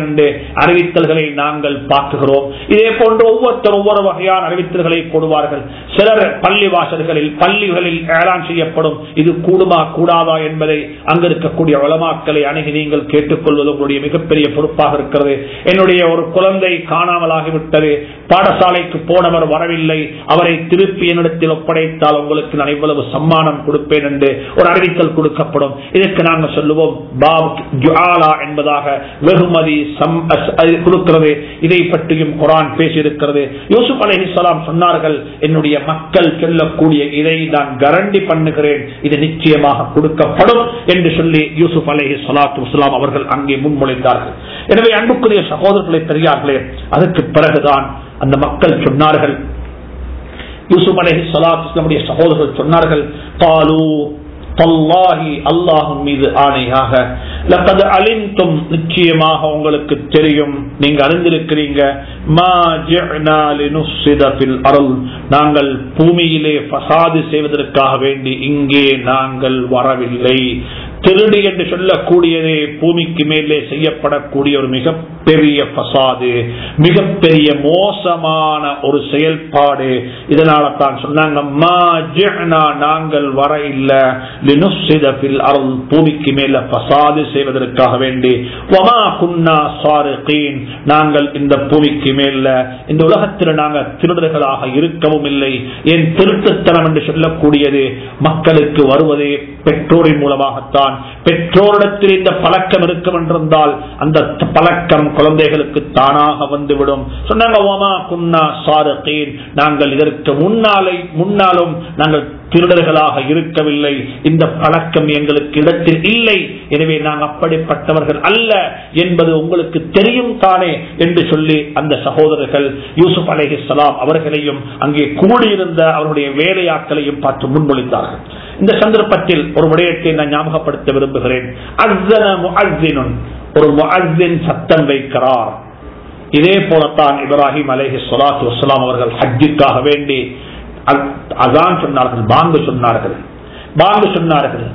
என்று அறிவித்தல்களை நாங்கள் பார்க்குகிறோம் இதே போன்று ஒவ்வொருத்தர் ஒவ்வொரு வகையான அறிவித்தல்களை போடுவார்கள் சிலர் பள்ளி வாசல்களில் பள்ளிகளில் ஏலான் செய்யப்படும் இது கூடுமா கூடாதா என்பதை அங்கு இருக்கக்கூடிய வளமாக்களை அணுகி நீங்கள் கேட்டுக்கொள்வது உங்களுடைய மிகப்பெரிய பொறுப்பாக இருக்கிறது என்னுடைய ஒரு குழந்தை காணாமலாகிவிட்டது பாடசாலைக்கு போனவர் வரவில்லை அவரை திருப்பி என்னிடத்தில் ஒப்படைத்தால் உங்களுக்கு நான் இவ்வளவு சம்மானம் கொடுப்பேன் என்று ஒரு அறிவித்தல் கொடுக்கப்படும் இதற்கு நாங்கள் சொல்லுவோம் பாப் ஜுஆலா என்பதாக வெகுமதி கொடுக்கிறது இதை பற்றியும் குரான் பேசியிருக்கிறது யூசுப் அலைஹிஸ்லாம் சொன்னார்கள் என்னுடைய மக்கள் சொல்லக்கூடிய இதை நான் கரண்டி பண்ணுகிறேன் இது நிச்சயமாக கொடுக்கப்படும் என்று சொல்லி யூசுப் அலைஹி சலாத்து வலாம் அவர்கள் அங்கே முன்மொழிந்தார்கள் எனவே அன்புக்குரிய சகோதரர்களை தெரியார்களே அதற்கு பிறகுதான் அந்த மக்கள் சொன்னார்கள் யூசுப் அலஹி சலாத்துடைய சகோதரர்கள் சொன்னார்கள் பாலு தல்லாஹி அல்லாஹும் மீது ஆணையாக லக்கது அலிந்தும் நிச்சயமாக உங்களுக்கு தெரியும் நீங்க அறிந்திருக்கிறீங்க மா ஜிஅனா லினுஃப்ஸித ஃபில் அருள் நாங்கள் பூமியிலே ஃபசாது செய்வதற்காக வேண்டி இங்கே நாங்கள் வரவில்லை திருடி என்று சொல்லக்கூடியதே பூமிக்கு மேலே செய்யப்படக்கூடிய ஒரு மிகப்பெரிய பசாது மிகப்பெரிய மோசமான ஒரு செயல்பாடு இதனால தான் சொன்னாங்க நாங்கள் வர இல்ல அருள் பூமிக்கு மேல பசாது செய்வதற்காக வேண்டி நாங்கள் இந்த பூமிக்கு மேல இந்த உலகத்தில் நாங்கள் திருடர்களாக இருக்கவும் இல்லை என் திருட்டுத்தனம் என்று சொல்லக்கூடியது மக்களுக்கு வருவதே பெற்றோரின் மூலமாகத்தான் பெற்றோரிடத்தில் இந்த பழக்கம் இருக்கும் என்றிருந்தால் அந்த பழக்கம் குழந்தைகளுக்கு தானாக வந்துவிடும் சொன்னாங்க நாங்கள் இதற்கு முன்னாலே முன்னாலும் நாங்கள் திருடர்களாக இருக்கவில்லை இந்த பழக்கம் எங்களுக்கு இடத்தில் இல்லை எனவே நாங்கள் அப்படிப்பட்டவர்கள் அல்ல என்பது உங்களுக்கு தெரியும் தானே என்று சொல்லி அந்த சகோதரர்கள் யூசுப் அலேஹிஸ்லாம் அவர்களையும் அங்கே கூடியிருந்த அவருடைய வேலையாட்களையும் பார்த்து முன்மொழிந்தார்கள் இந்த சந்தர்ப்பத்தில் ஒரு விடயத்தை நான் ஞாபகப்படுத்த விரும்புகிறேன் ஒரு முஅஸ்ஸின் சத்தம் வைக்கிறார் இதே போலத்தான் இப்ராஹிம் அலேஹி சொலாத்து வசலாம் அவர்கள் ஹஜ்ஜுக்காக வேண்டி அதான் சொன்னார்கள் பாங்கு சொன்னார்கள் பாங்கு சொன்னார்கள்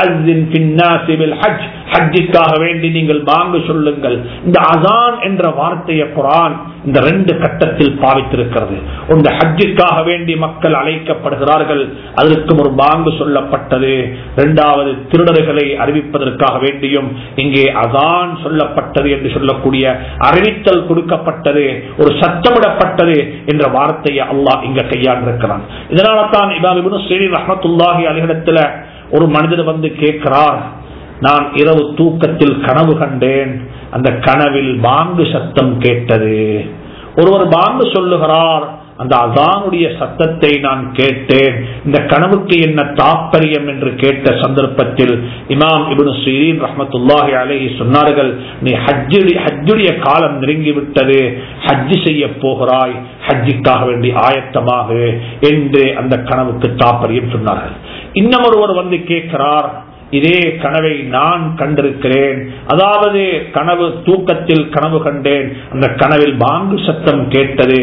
ஹஜ்ஜிக்காக வேண்டி நீங்கள் பாங்கு சொல்லுங்கள் இந்த அசான் என்ற வார்த்தையை குரான் இந்த ரெண்டு கட்டத்தில் பாவித்திருக்கிறது இந்த ஹஜ்ஜிக்காக வேண்டி மக்கள் அழைக்கப்படுகிறார்கள் அதற்கும் ஒரு பாங்கு சொல்லப்பட்டது இரண்டாவது திருடர்களை அறிவிப்பதற்காக வேண்டியும் இங்கே அதான் சொல்லப்பட்டது என்று சொல்லக்கூடிய அறிவித்தல் கொடுக்கப்பட்டது ஒரு சத்தமிடப்பட்டது என்ற வார்த்தையை அல்லாஹ் இங்க கையாண்டிருக்கிறான் இதனால தான் இமாம் ஸ்ரீ ரஹமத்துல்லாஹி அலிகடத்துல ஒரு மனிதர் வந்து கேட்கிறார் நான் இரவு தூக்கத்தில் கனவு கண்டேன் அந்த கனவில் பாங்கு சத்தம் கேட்டது ஒருவர் பாங்கு சொல்லுகிறார் அந்த அசானுடைய சத்தத்தை நான் கேட்டேன் இந்த கனவுக்கு என்ன தாற்பயம் என்று கேட்ட சந்தர்ப்பத்தில் இமாம் இபுன் ஸ்ரீன் ரஹமத்துல்லாஹி அலஹி சொன்னார்கள் நீ ஹஜ்ஜுடைய ஹஜ்ஜுடைய காலம் நெருங்கிவிட்டது ஹஜ்ஜு செய்ய போகிறாய் ஹஜ்ஜிக்காக வேண்டி ஆயத்தமாக என்று அந்த கனவுக்கு தாற்பயம் சொன்னார்கள் இன்னும் ஒருவர் வந்து கேட்கிறார் இதே கனவை நான் கண்டிருக்கிறேன் அதாவது கனவு தூக்கத்தில் கனவு கண்டேன் அந்த கனவில் பாங்கு சத்தம் கேட்டது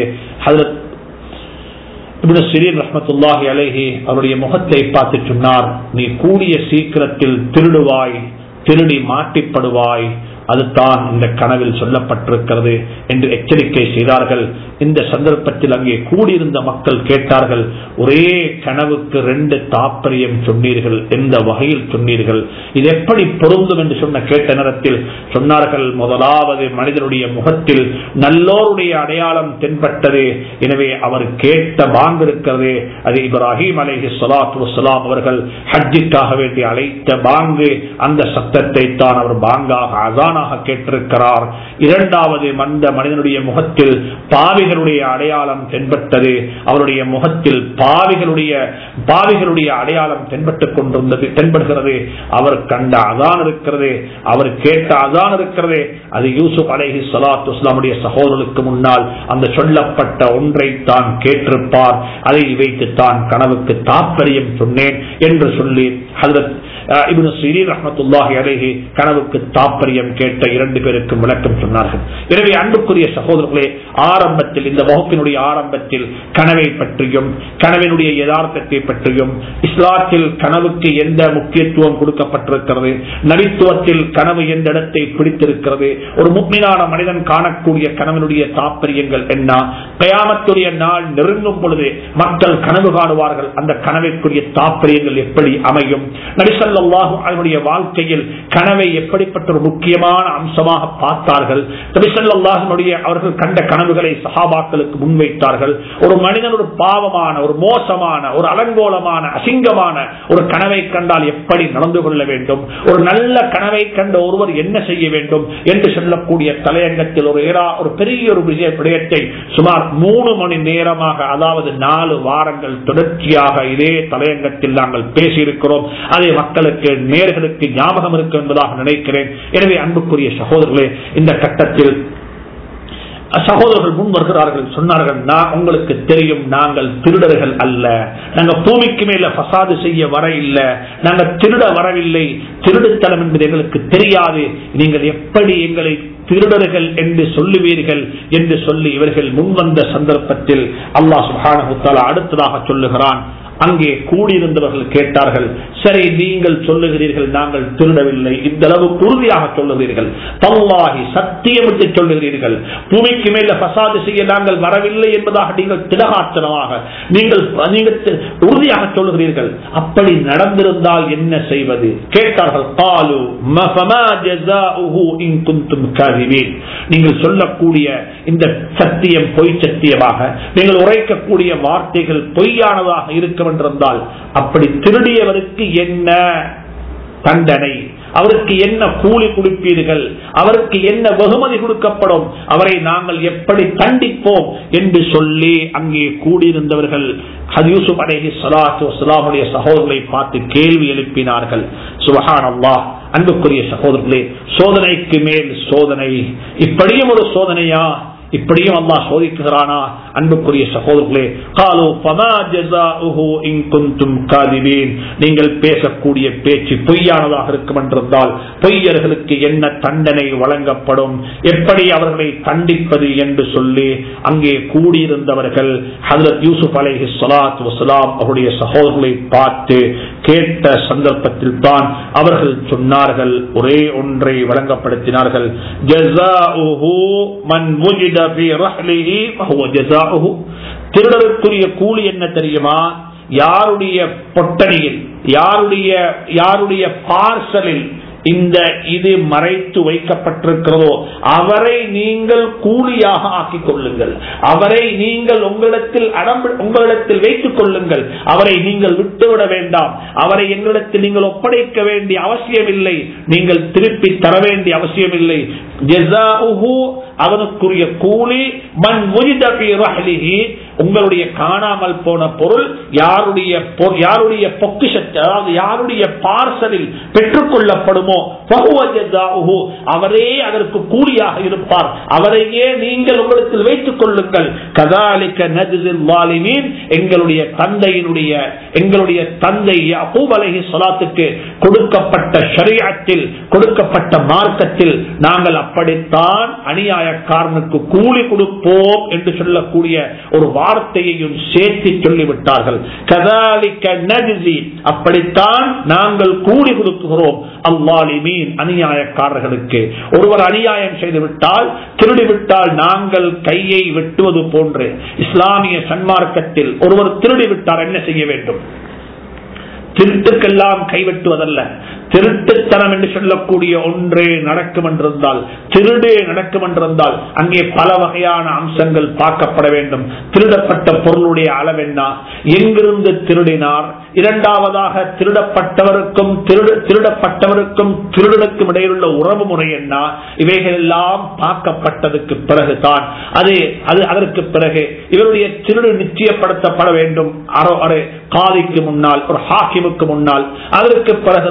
சிறீர் ரஹமத்துல்லாஹி அலேஹி அவருடைய முகத்தை பார்த்து சொன்னார் நீ கூடிய சீக்கிரத்தில் திருடுவாய் திருடி மாட்டிப்படுவாய் அதுதான் இந்த கனவில் சொல்லப்பட்டிருக்கிறது என்று எச்சரிக்கை செய்தார்கள் இந்த சந்தர்ப்பத்தில் அங்கே கூடியிருந்த மக்கள் கேட்டார்கள் ஒரே கனவுக்கு ரெண்டு தாற்பயம் சொன்னீர்கள் எந்த வகையில் சொன்னீர்கள் இது எப்படி பொருந்தும் என்று சொன்ன கேட்ட நேரத்தில் சொன்னார்கள் முதலாவது மனிதனுடைய முகத்தில் நல்லோருடைய அடையாளம் தென்பட்டது எனவே அவர் கேட்ட பாங்கு இருக்கிறது அது இப்ராஹிம் அலேஹி சலாத்து வலாம் அவர்கள் ஹஜ்ஜிக்காக வேண்டி அழைத்த பாங்கு அந்த சத்தத்தை தான் அவர் பாங்காக அதான் குரானாக கேட்டிருக்கிறார் இரண்டாவது மந்த மனிதனுடைய முகத்தில் பாவிகளுடைய அடையாளம் தென்பட்டது அவருடைய முகத்தில் பாவிகளுடைய பாவிகளுடைய அடையாளம் தென்பட்டுக் கொண்டிருந்தது தென்படுகிறது அவர் கண்ட அதான் இருக்கிறது அவர் கேட்ட அதான் இருக்கிறது அது யூசுப் அலேஹி சலாத்து இஸ்லாமுடைய சகோதரனுக்கு முன்னால் அந்த சொல்லப்பட்ட ஒன்றை தான் கேட்டிருப்பார் அதை வைத்து தான் கனவுக்கு தாற்பயம் சொன்னேன் என்று சொல்லி ஹதரத் இப்னு சிரீர் ரஹ்மத்துல்லாஹி அலைஹி கனவுக்கு தாற்பயம் கேட்ட இரண்டு பேருக்கும் விளக்கம் சொன்னார்கள் எனவே அன்புக்குரிய சகோதரர்களே ஆரம்பத்தில் இந்த வகுப்பினுடைய ஆரம்பத்தில் கனவை பற்றியும் கனவினுடைய யதார்த்தத்தை பற்றியும் இஸ்லாத்தில் கனவுக்கு எந்த முக்கியத்துவம் கொடுக்கப்பட்டிருக்கிறது நபித்துவத்தில் கனவு எந்த இடத்தை பிடித்திருக்கிறது ஒரு முக்மினான மனிதன் காணக்கூடிய கனவினுடைய தாற்பயங்கள் என்ன கயாமத்துடைய நாள் நெருங்கும் பொழுது மக்கள் கனவு காணுவார்கள் அந்த கனவைக்குரிய தாற்பயங்கள் எப்படி அமையும் நபிசல்லாஹு அதனுடைய வாழ்க்கையில் கனவை எப்படிப்பட்ட ஒரு முக்கியமான அம்சமாக பார்த்தார்கள் நபிசல்லாஹனுடைய அவர்கள் கண்ட கனவுகளை சஹாபாக்களுக்கு முன்வைத்தார்கள் ஒரு மனிதன் ஒரு பாவமான ஒரு மோசமான ஒரு அலங்கோலமான அசிங்கமான ஒரு கனவை கண்டால் எப்படி நடந்து கொள்ள வேண்டும் ஒரு நல்ல கனவை கண்ட ஒருவர் என்ன செய்ய வேண்டும் என்று சொல்லக்கூடிய தலையங்கத்தில் ஒரு ஏரா ஒரு பெரிய ஒரு விஷய விடயத்தை சுமார் மூணு மணி நேரமாக அதாவது நாலு வாரங்கள் தொடர்ச்சியாக இதே தலையங்கத்தில் நாங்கள் பேசியிருக்கிறோம் அதை மக்களுக்கு நேர்களுக்கு ஞாபகம் இருக்கும் என்பதாக நினைக்கிறேன் எனவே அன்புக்குரிய சகோதரர்களே இந்த கட்டத்தில் சகோதரர்கள் முன் வருகிறார்கள் சொன்னார்கள் நான் உங்களுக்கு தெரியும் நாங்கள் திருடர்கள் அல்ல நாங்க பூமிக்கு மேல பசாது செய்ய வர இல்லை நாங்க திருட வரவில்லை திருடுத்தனம் என்பது எங்களுக்கு தெரியாது நீங்கள் எப்படி எங்களை திருடர்கள் என்று சொல்லுவீர்கள் என்று சொல்லி இவர்கள் முன்வந்த சந்தர்ப்பத்தில் அல்லாஹ் சுஹான அடுத்ததாக சொல்லுகிறான் அங்கே கூடியிருந்தவர்கள் கேட்டார்கள் சரி நீங்கள் சொல்லுகிறீர்கள் நாங்கள் திருடவில்லை இந்த அளவுக்கு உறுதியாக சொல்லுகிறீர்கள் தல்லாகி சத்தியமிட்டு சொல்லுகிறீர்கள் பூமிக்கு மேல பசாது செய்ய நாங்கள் வரவில்லை என்பதாக நீங்கள் திடகாற்றமாக நீங்கள் நீங்கள் உறுதியாக சொல்லுகிறீர்கள் அப்படி நடந்திருந்தால் என்ன செய்வது கேட்டார்கள் காலு நீங்கள் சொல்லக்கூடிய இந்த சத்தியம் பொய் சத்தியமாக நீங்கள் உரைக்கக்கூடிய வார்த்தைகள் பொய்யானதாக இருக்க என்றிருந்தால் அப்படி திருடியவருக்கு என்ன தண்டனை அவருக்கு என்ன கூலி கொடுப்பீர்கள் அவருக்கு என்ன வெகுமதி கொடுக்கப்படும் அவரை நாங்கள் எப்படி தண்டிப்போம் என்று சொல்லி அங்கே கூடியிருந்தவர்கள் ஹதூசுப் அலேஹி சலாத்து வசலாமுடைய சகோதரர்களை பார்த்து கேள்வி எழுப்பினார்கள் சுபஹான் அல்லாஹ் அன்புக்குரிய சகோதரர்களே சோதனைக்கு மேல் சோதனை இப்படியும் ஒரு சோதனையா இப்படியும் அல்லா சோதிக்கிறானா அன்புக்குரிய சகோதரர்களே காலோ பமா ஜஸாஉஹு இன் குன்தும் காதிபீன் நீங்கள் பேசக்கூடிய பேச்சு பொய்யானதாக இருக்கும் என்றிருந்தால் பொய்யர்களுக்கு என்ன தண்டனை வழங்கப்படும் எப்படி அவர்களை தண்டிப்பது என்று சொல்லி அங்கே கூடியிருந்தவர்கள் ஹதரத் யூசுப் அலைஹி ஸலாத் வஸலாம் அவருடைய சகோதரர்களை பார்த்து கேட்ட சந்தர்ப்பத்தில் தான் அவர்கள் சொன்னார்கள் ஒரே ஒன்றை வழங்கப்படுத்தினார்கள் ஜஸாஉஹு மன் وجد في رحله فهو جزاؤه திருடருக்குரிய கூலி என்ன தெரியுமா யாருடைய பொட்டணியில் யாருடைய யாருடைய பார்சலில் இந்த இது மறைத்து வைக்கப்பட்டிருக்கிறதோ அவரை நீங்கள் கூலியாக ஆக்கிக் கொள்ளுங்கள் அவரை நீங்கள் உங்களிடத்தில் அடம்பு உங்களிடத்தில் வைத்துக் கொள்ளுங்கள் அவரை நீங்கள் விட்டுவிட வேண்டாம் அவரை எங்களிடத்தில் நீங்கள் ஒப்படைக்க வேண்டிய அவசியமில்லை நீங்கள் திருப்பி தர வேண்டிய அவசியமில்லை அவனுக்குரிய கூலி மண் உங்களுடைய காணாமல் போன பொருள் யாருடைய யாருடைய பொக்கிஷத்தை அதாவது யாருடைய பார்சலில் பெற்றுக் கொள்ளப்படுமோ அவரே அதற்கு கூலியாக இருப்பார் அவரையே நீங்கள் உங்களுக்கு வைத்துக் கொள்ளுங்கள் கதாலிக்க நஜில் வாலிமீன் எங்களுடைய தந்தையினுடைய எங்களுடைய தந்தை யகூப் அலைஹி ஸலாத்துக்கு கொடுக்கப்பட்ட ஷரியத்தில் கொடுக்கப்பட்ட மார்க்கத்தில் நாங்கள் அப்படித்தான் அநியாயக்காரனுக்கு கூலி கொடுப்போம் என்று சொல்லக்கூடிய ஒரு வார்த்தையையும் சேர்த்து சொல்லிவிட்டார்கள் கதாலிக்க நஜிசி அப்படித்தான் நாங்கள் கூலி கொடுக்குகிறோம் அல்லாலிமீன் அநியாயக்காரர்களுக்கு ஒருவர் அநியாயம் செய்து விட்டால் திருடிவிட்டால் நாங்கள் கையை வெட்டுவது போன்று இஸ்லாமிய சன்மார்க்கத்தில் ஒருவர் திருடிவிட்டால் என்ன செய்ய வேண்டும் திருட்டுக்கெல்லாம் கைவெட்டுவதல்ல திருட்டுத்தனம் என்று சொல்லக்கூடிய ஒன்றே நடக்கும் என்றிருந்தால் திருடே நடக்கும் என்றிருந்தால் அங்கே பல வகையான அம்சங்கள் பார்க்கப்பட வேண்டும் திருடப்பட்ட பொருளுடைய அளவென்ன எங்கிருந்து திருடினார் இரண்டாவதாக திருடப்பட்டவருக்கும் திருடப்பட்டவருக்கும் திருடனுக்கும் இடையிலுள்ள உறவு முறை என்ன இவைகள் எல்லாம் பார்க்கப்பட்டதுக்கு பிறகுதான் அது அது அதற்கு பிறகு இவருடைய திருடு நிச்சயப்படுத்தப்பட வேண்டும் காதிக்கு முன்னால் ஒரு ஹாக்கிமுக்கு முன்னால் அதற்கு பிறகுதான்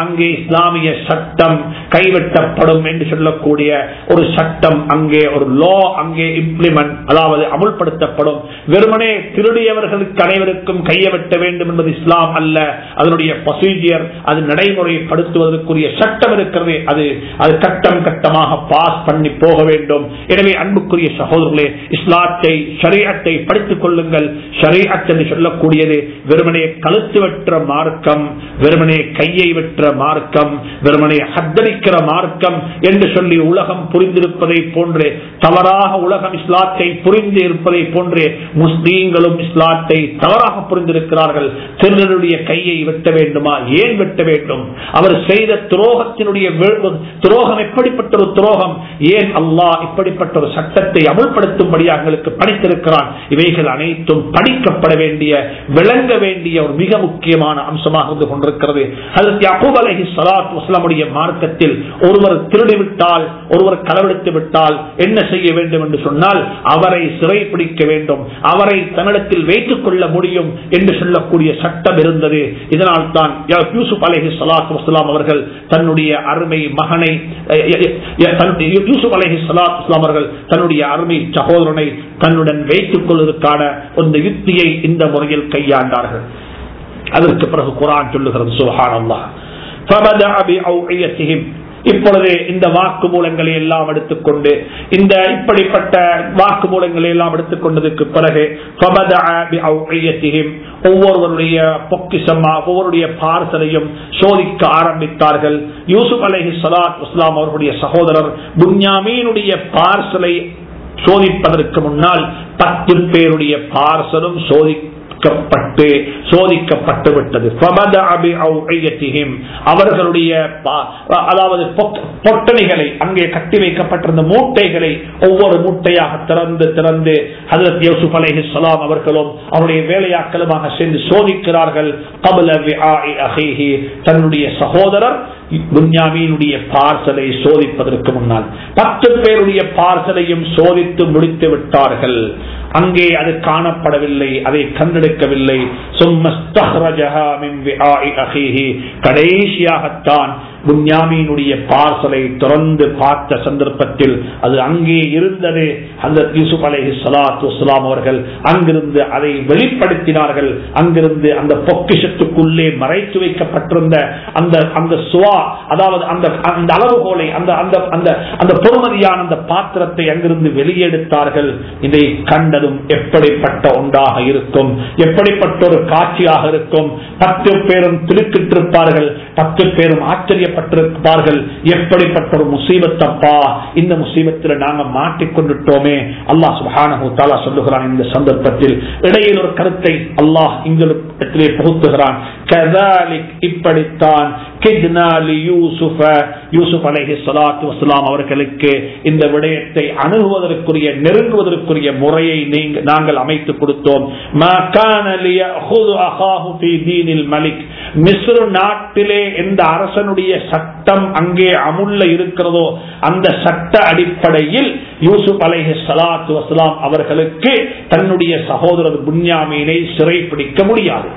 அங்கே இஸ்லாமிய சட்டம் கைவிட்டப்படும் என்று சொல்லக்கூடிய ஒரு சட்டம் அங்கே ஒரு லோ அங்கே இம்ப்ளிமெண்ட் அதாவது அமுல்படுத்தப்படும் வெறுமனே திருடியவர்களுக்கு அனைவருக்கும் கையை வெட்ட வேண்டும் என்பது இஸ்லாம் அல்ல அதனுடைய ப்ரொசீஜர் அது நடைமுறைப்படுத்துவதற்குரிய சட்டம் இருக்கிறது அது அது கட்டம் கட்டமாக பாஸ் பண்ணி போக வேண்டும் எனவே அன்புக்குரிய சகோதரர்களே இஸ்லாத்தை ஷரீஅத்தை படித்துக் கொள்ளுங்கள் ஷரீஅத் என்று சொல்லக்கூடியது வெறுமனே கழுத்து வெற்ற மார்க்கம் வெறுமனே கையை வெற்ற மார்க்கம் வெறுமனே ஹத்தரிக்கிற மார்க்கம் என்று சொல்லி உலகம் புரிந்திருப்பதை போன்று தவறாக உலகம் இஸ்லாத்தை புரிந்து இருப்பதை போன்று முஸ்லீம்களும் இஸ்லாத்தை தவறாக புரிந்திருக்கிறார்கள் திருடனுடைய கையை வெட்ட வேண்டுமா ஏன் வெட்ட வேண்டும் அவர் செய்த துரோகத்தினுடைய வே- துரோகம் எப்படிப்பட்ட ஒரு துரோகம் ஏன் அல்லாஹ் இப்படிப்பட்ட ஒரு சட்டத்தை அமுல்படுத்தும்படியாக எங்களுக்கு பணித்திருக்கிறான் இவைகள் அனைத்தும் படிக்கப்பட வேண்டிய விளங்க வேண்டிய ஒரு மிக முக்கியமான அம்சமாக இருந்து கொண்டிருக்கிறது அதற்கு யாக்கூப் அலைஹி ஸலாத்து வஸலாமுடைய மார்க்கத்தில் ஒருவர் திருடிவிட்டால் ஒருவர் களவெடுத்து விட்டால் என்ன செய்ய வேண்டும் என்று சொன்னால் அவரை சிறை பிடிக்க வேண்டும் அவரை தன்னிடத்தில் வைத்துக் கொள்ள முடியும் என்று சொல்லக்கூடிய சட்டம் இருந்தது இதனால் தான் யூசுப் அலைஹி ஸலாத்து வஸலாம் அவர்கள் தன்னுடைய அருமை மகனை அஹ், அஹ், அஹ், தன்- யூசுப் அலைஹி ஸலாத்து வஸலாம் அவர்கள் தன்னுடைய அருமை சகோதரனை தன்னுடன் வைத்துக் கொள்வதற்கான அந்த யுக்தியை இந்த முறையில் கையாண்டார்கள் அதற்கு பிறகு குரான் சொல்லுகிறது சுஹானல்லாஹ் فبدأ بأوعيتهم இப்பொழுது இந்த வாக்குமூலங்களை எல்லாம் எடுத்துக்கொண்டு இந்த இப்படிப்பட்ட வாக்குமூலங்களை எல்லாம் எடுத்துக்கொண்டதுக்கு பிறகு فبدأ بأوعيتهم ஒவ்வொருவருடைய பொக்கிசமா ஒவ்வொருடைய பார்சலையும் சோதிக்க ஆரம்பித்தார்கள் யூசுப் அலைஹி ஸலாத்து வஸ்ஸலாம் அவர்களுடைய சகோதரர் புன்யாமீனுடைய பார்சலை சோதிப்பதற்கு முன்னால் பத்து பேருடைய பார்சலும் சோதிக்கப்பட்டு சோதிக்கப்பட்டு விட்டது فبدأ بأوعيتهم அவர்களுடைய பா- அதாவது பொக்- பொட்டணிகளை அங்கே கட்டி வைக்கப்பட்டிருந்த மூட்டைகளை ஒவ்வொரு மூட்டையாக திறந்து திறந்து ஹஜரத் யூசுப் அலைஹிஸ்ஸலாம் அவர்களும் அவருடைய வேலையாக்களுமாக சேர்ந்து சோதிக்கிறார்கள் قبل وعاء أخيه தன்னுடைய சகோதரர் புன்யாமீனுடைய பார்சலை சோதிப்பதற்கு முன்னால் பத்து பேருடைய பார்சலையும் சோதித்து முடித்து விட்டார்கள் அங்கே அது காணப்படவில்லை அதை கண்டெடுக்கவில்லை சும்ம استخرجها من وعاء أخيه. கடைசியாகத்தான் புன்யாமீனுடைய பார்சலை திறந்து பார்த்த சந்தர்ப்பத்தில் அது அங்கே இருந்தது அந்த யூசுப் அலைஹி ஸலாத்து வஸ்ஸலாம் அவர்கள் அங்கிருந்து அதை வெளிப்படுத்தினார்கள் அங்கிருந்து அந்த பொக்கிஷத்துக்குள்ளே மறைத்து வைக்கப்பட்டிருந்த அந்த அந்த சுவா அதாவது அந்த அந்த அளவுகோலை அந்த அந்த அந்த அந்த பொறுமதியான அந்த பாத்திரத்தை அங்கிருந்து வெளியெடுத்தார்கள் இதை கண்டதும் எப்படிப்பட்ட ஒன்றாக இருக்கும் எப்படிப்பட்ட ஒரு காட்சியாக இருக்கும் பத்து பேரும் திடுக்கிட்டிருப்பார்கள் பத்து பேரும் ஆச்சரியப்பட்டிருப்பார்கள் எப்படிப்பட்ட ஒரு முசீபத்தப்பா இந்த முசீபத்தில் நாங்க மாட்டிக்கொண்டுட்டோமே அல்லாஹ் சுப்ஹானஹு தஆலா சொல்லுகிறான் இந்த சந்தர்ப்பத்தில் இடையில் ஒரு கருத்தை அல்லாஹ் இங்கிலே புகுத்துகிறான் கதாலிக் இப்படித்தான் கித்னா லியூசுஃப யூசுப் அலைஹி ஸலாத்து வஸலாம் அவர்களுக்கு இந்த விடயத்தை அணுகுவதற்குரிய நெருங்குவதற்குரிய முறையை நீங்க நாங்கள் அமைத்து கொடுத்தோம் மா கான லியஹுது அஹாஹு ஃபீ தீனில் மலிக் மிஸ்ர் நாட்டிலே எந்த அரசனுடைய சட்டம் அங்கே அமுல்ல இருக்கிறதோ அந்த சட்ட அடிப்படையில் யூசுப் அலைஹி ஸலாத்து வஸலாம் அவர்களுக்கு தன்னுடைய சகோதரர் புன்யாமீனை சிறைப்பிடிக்க முடியாது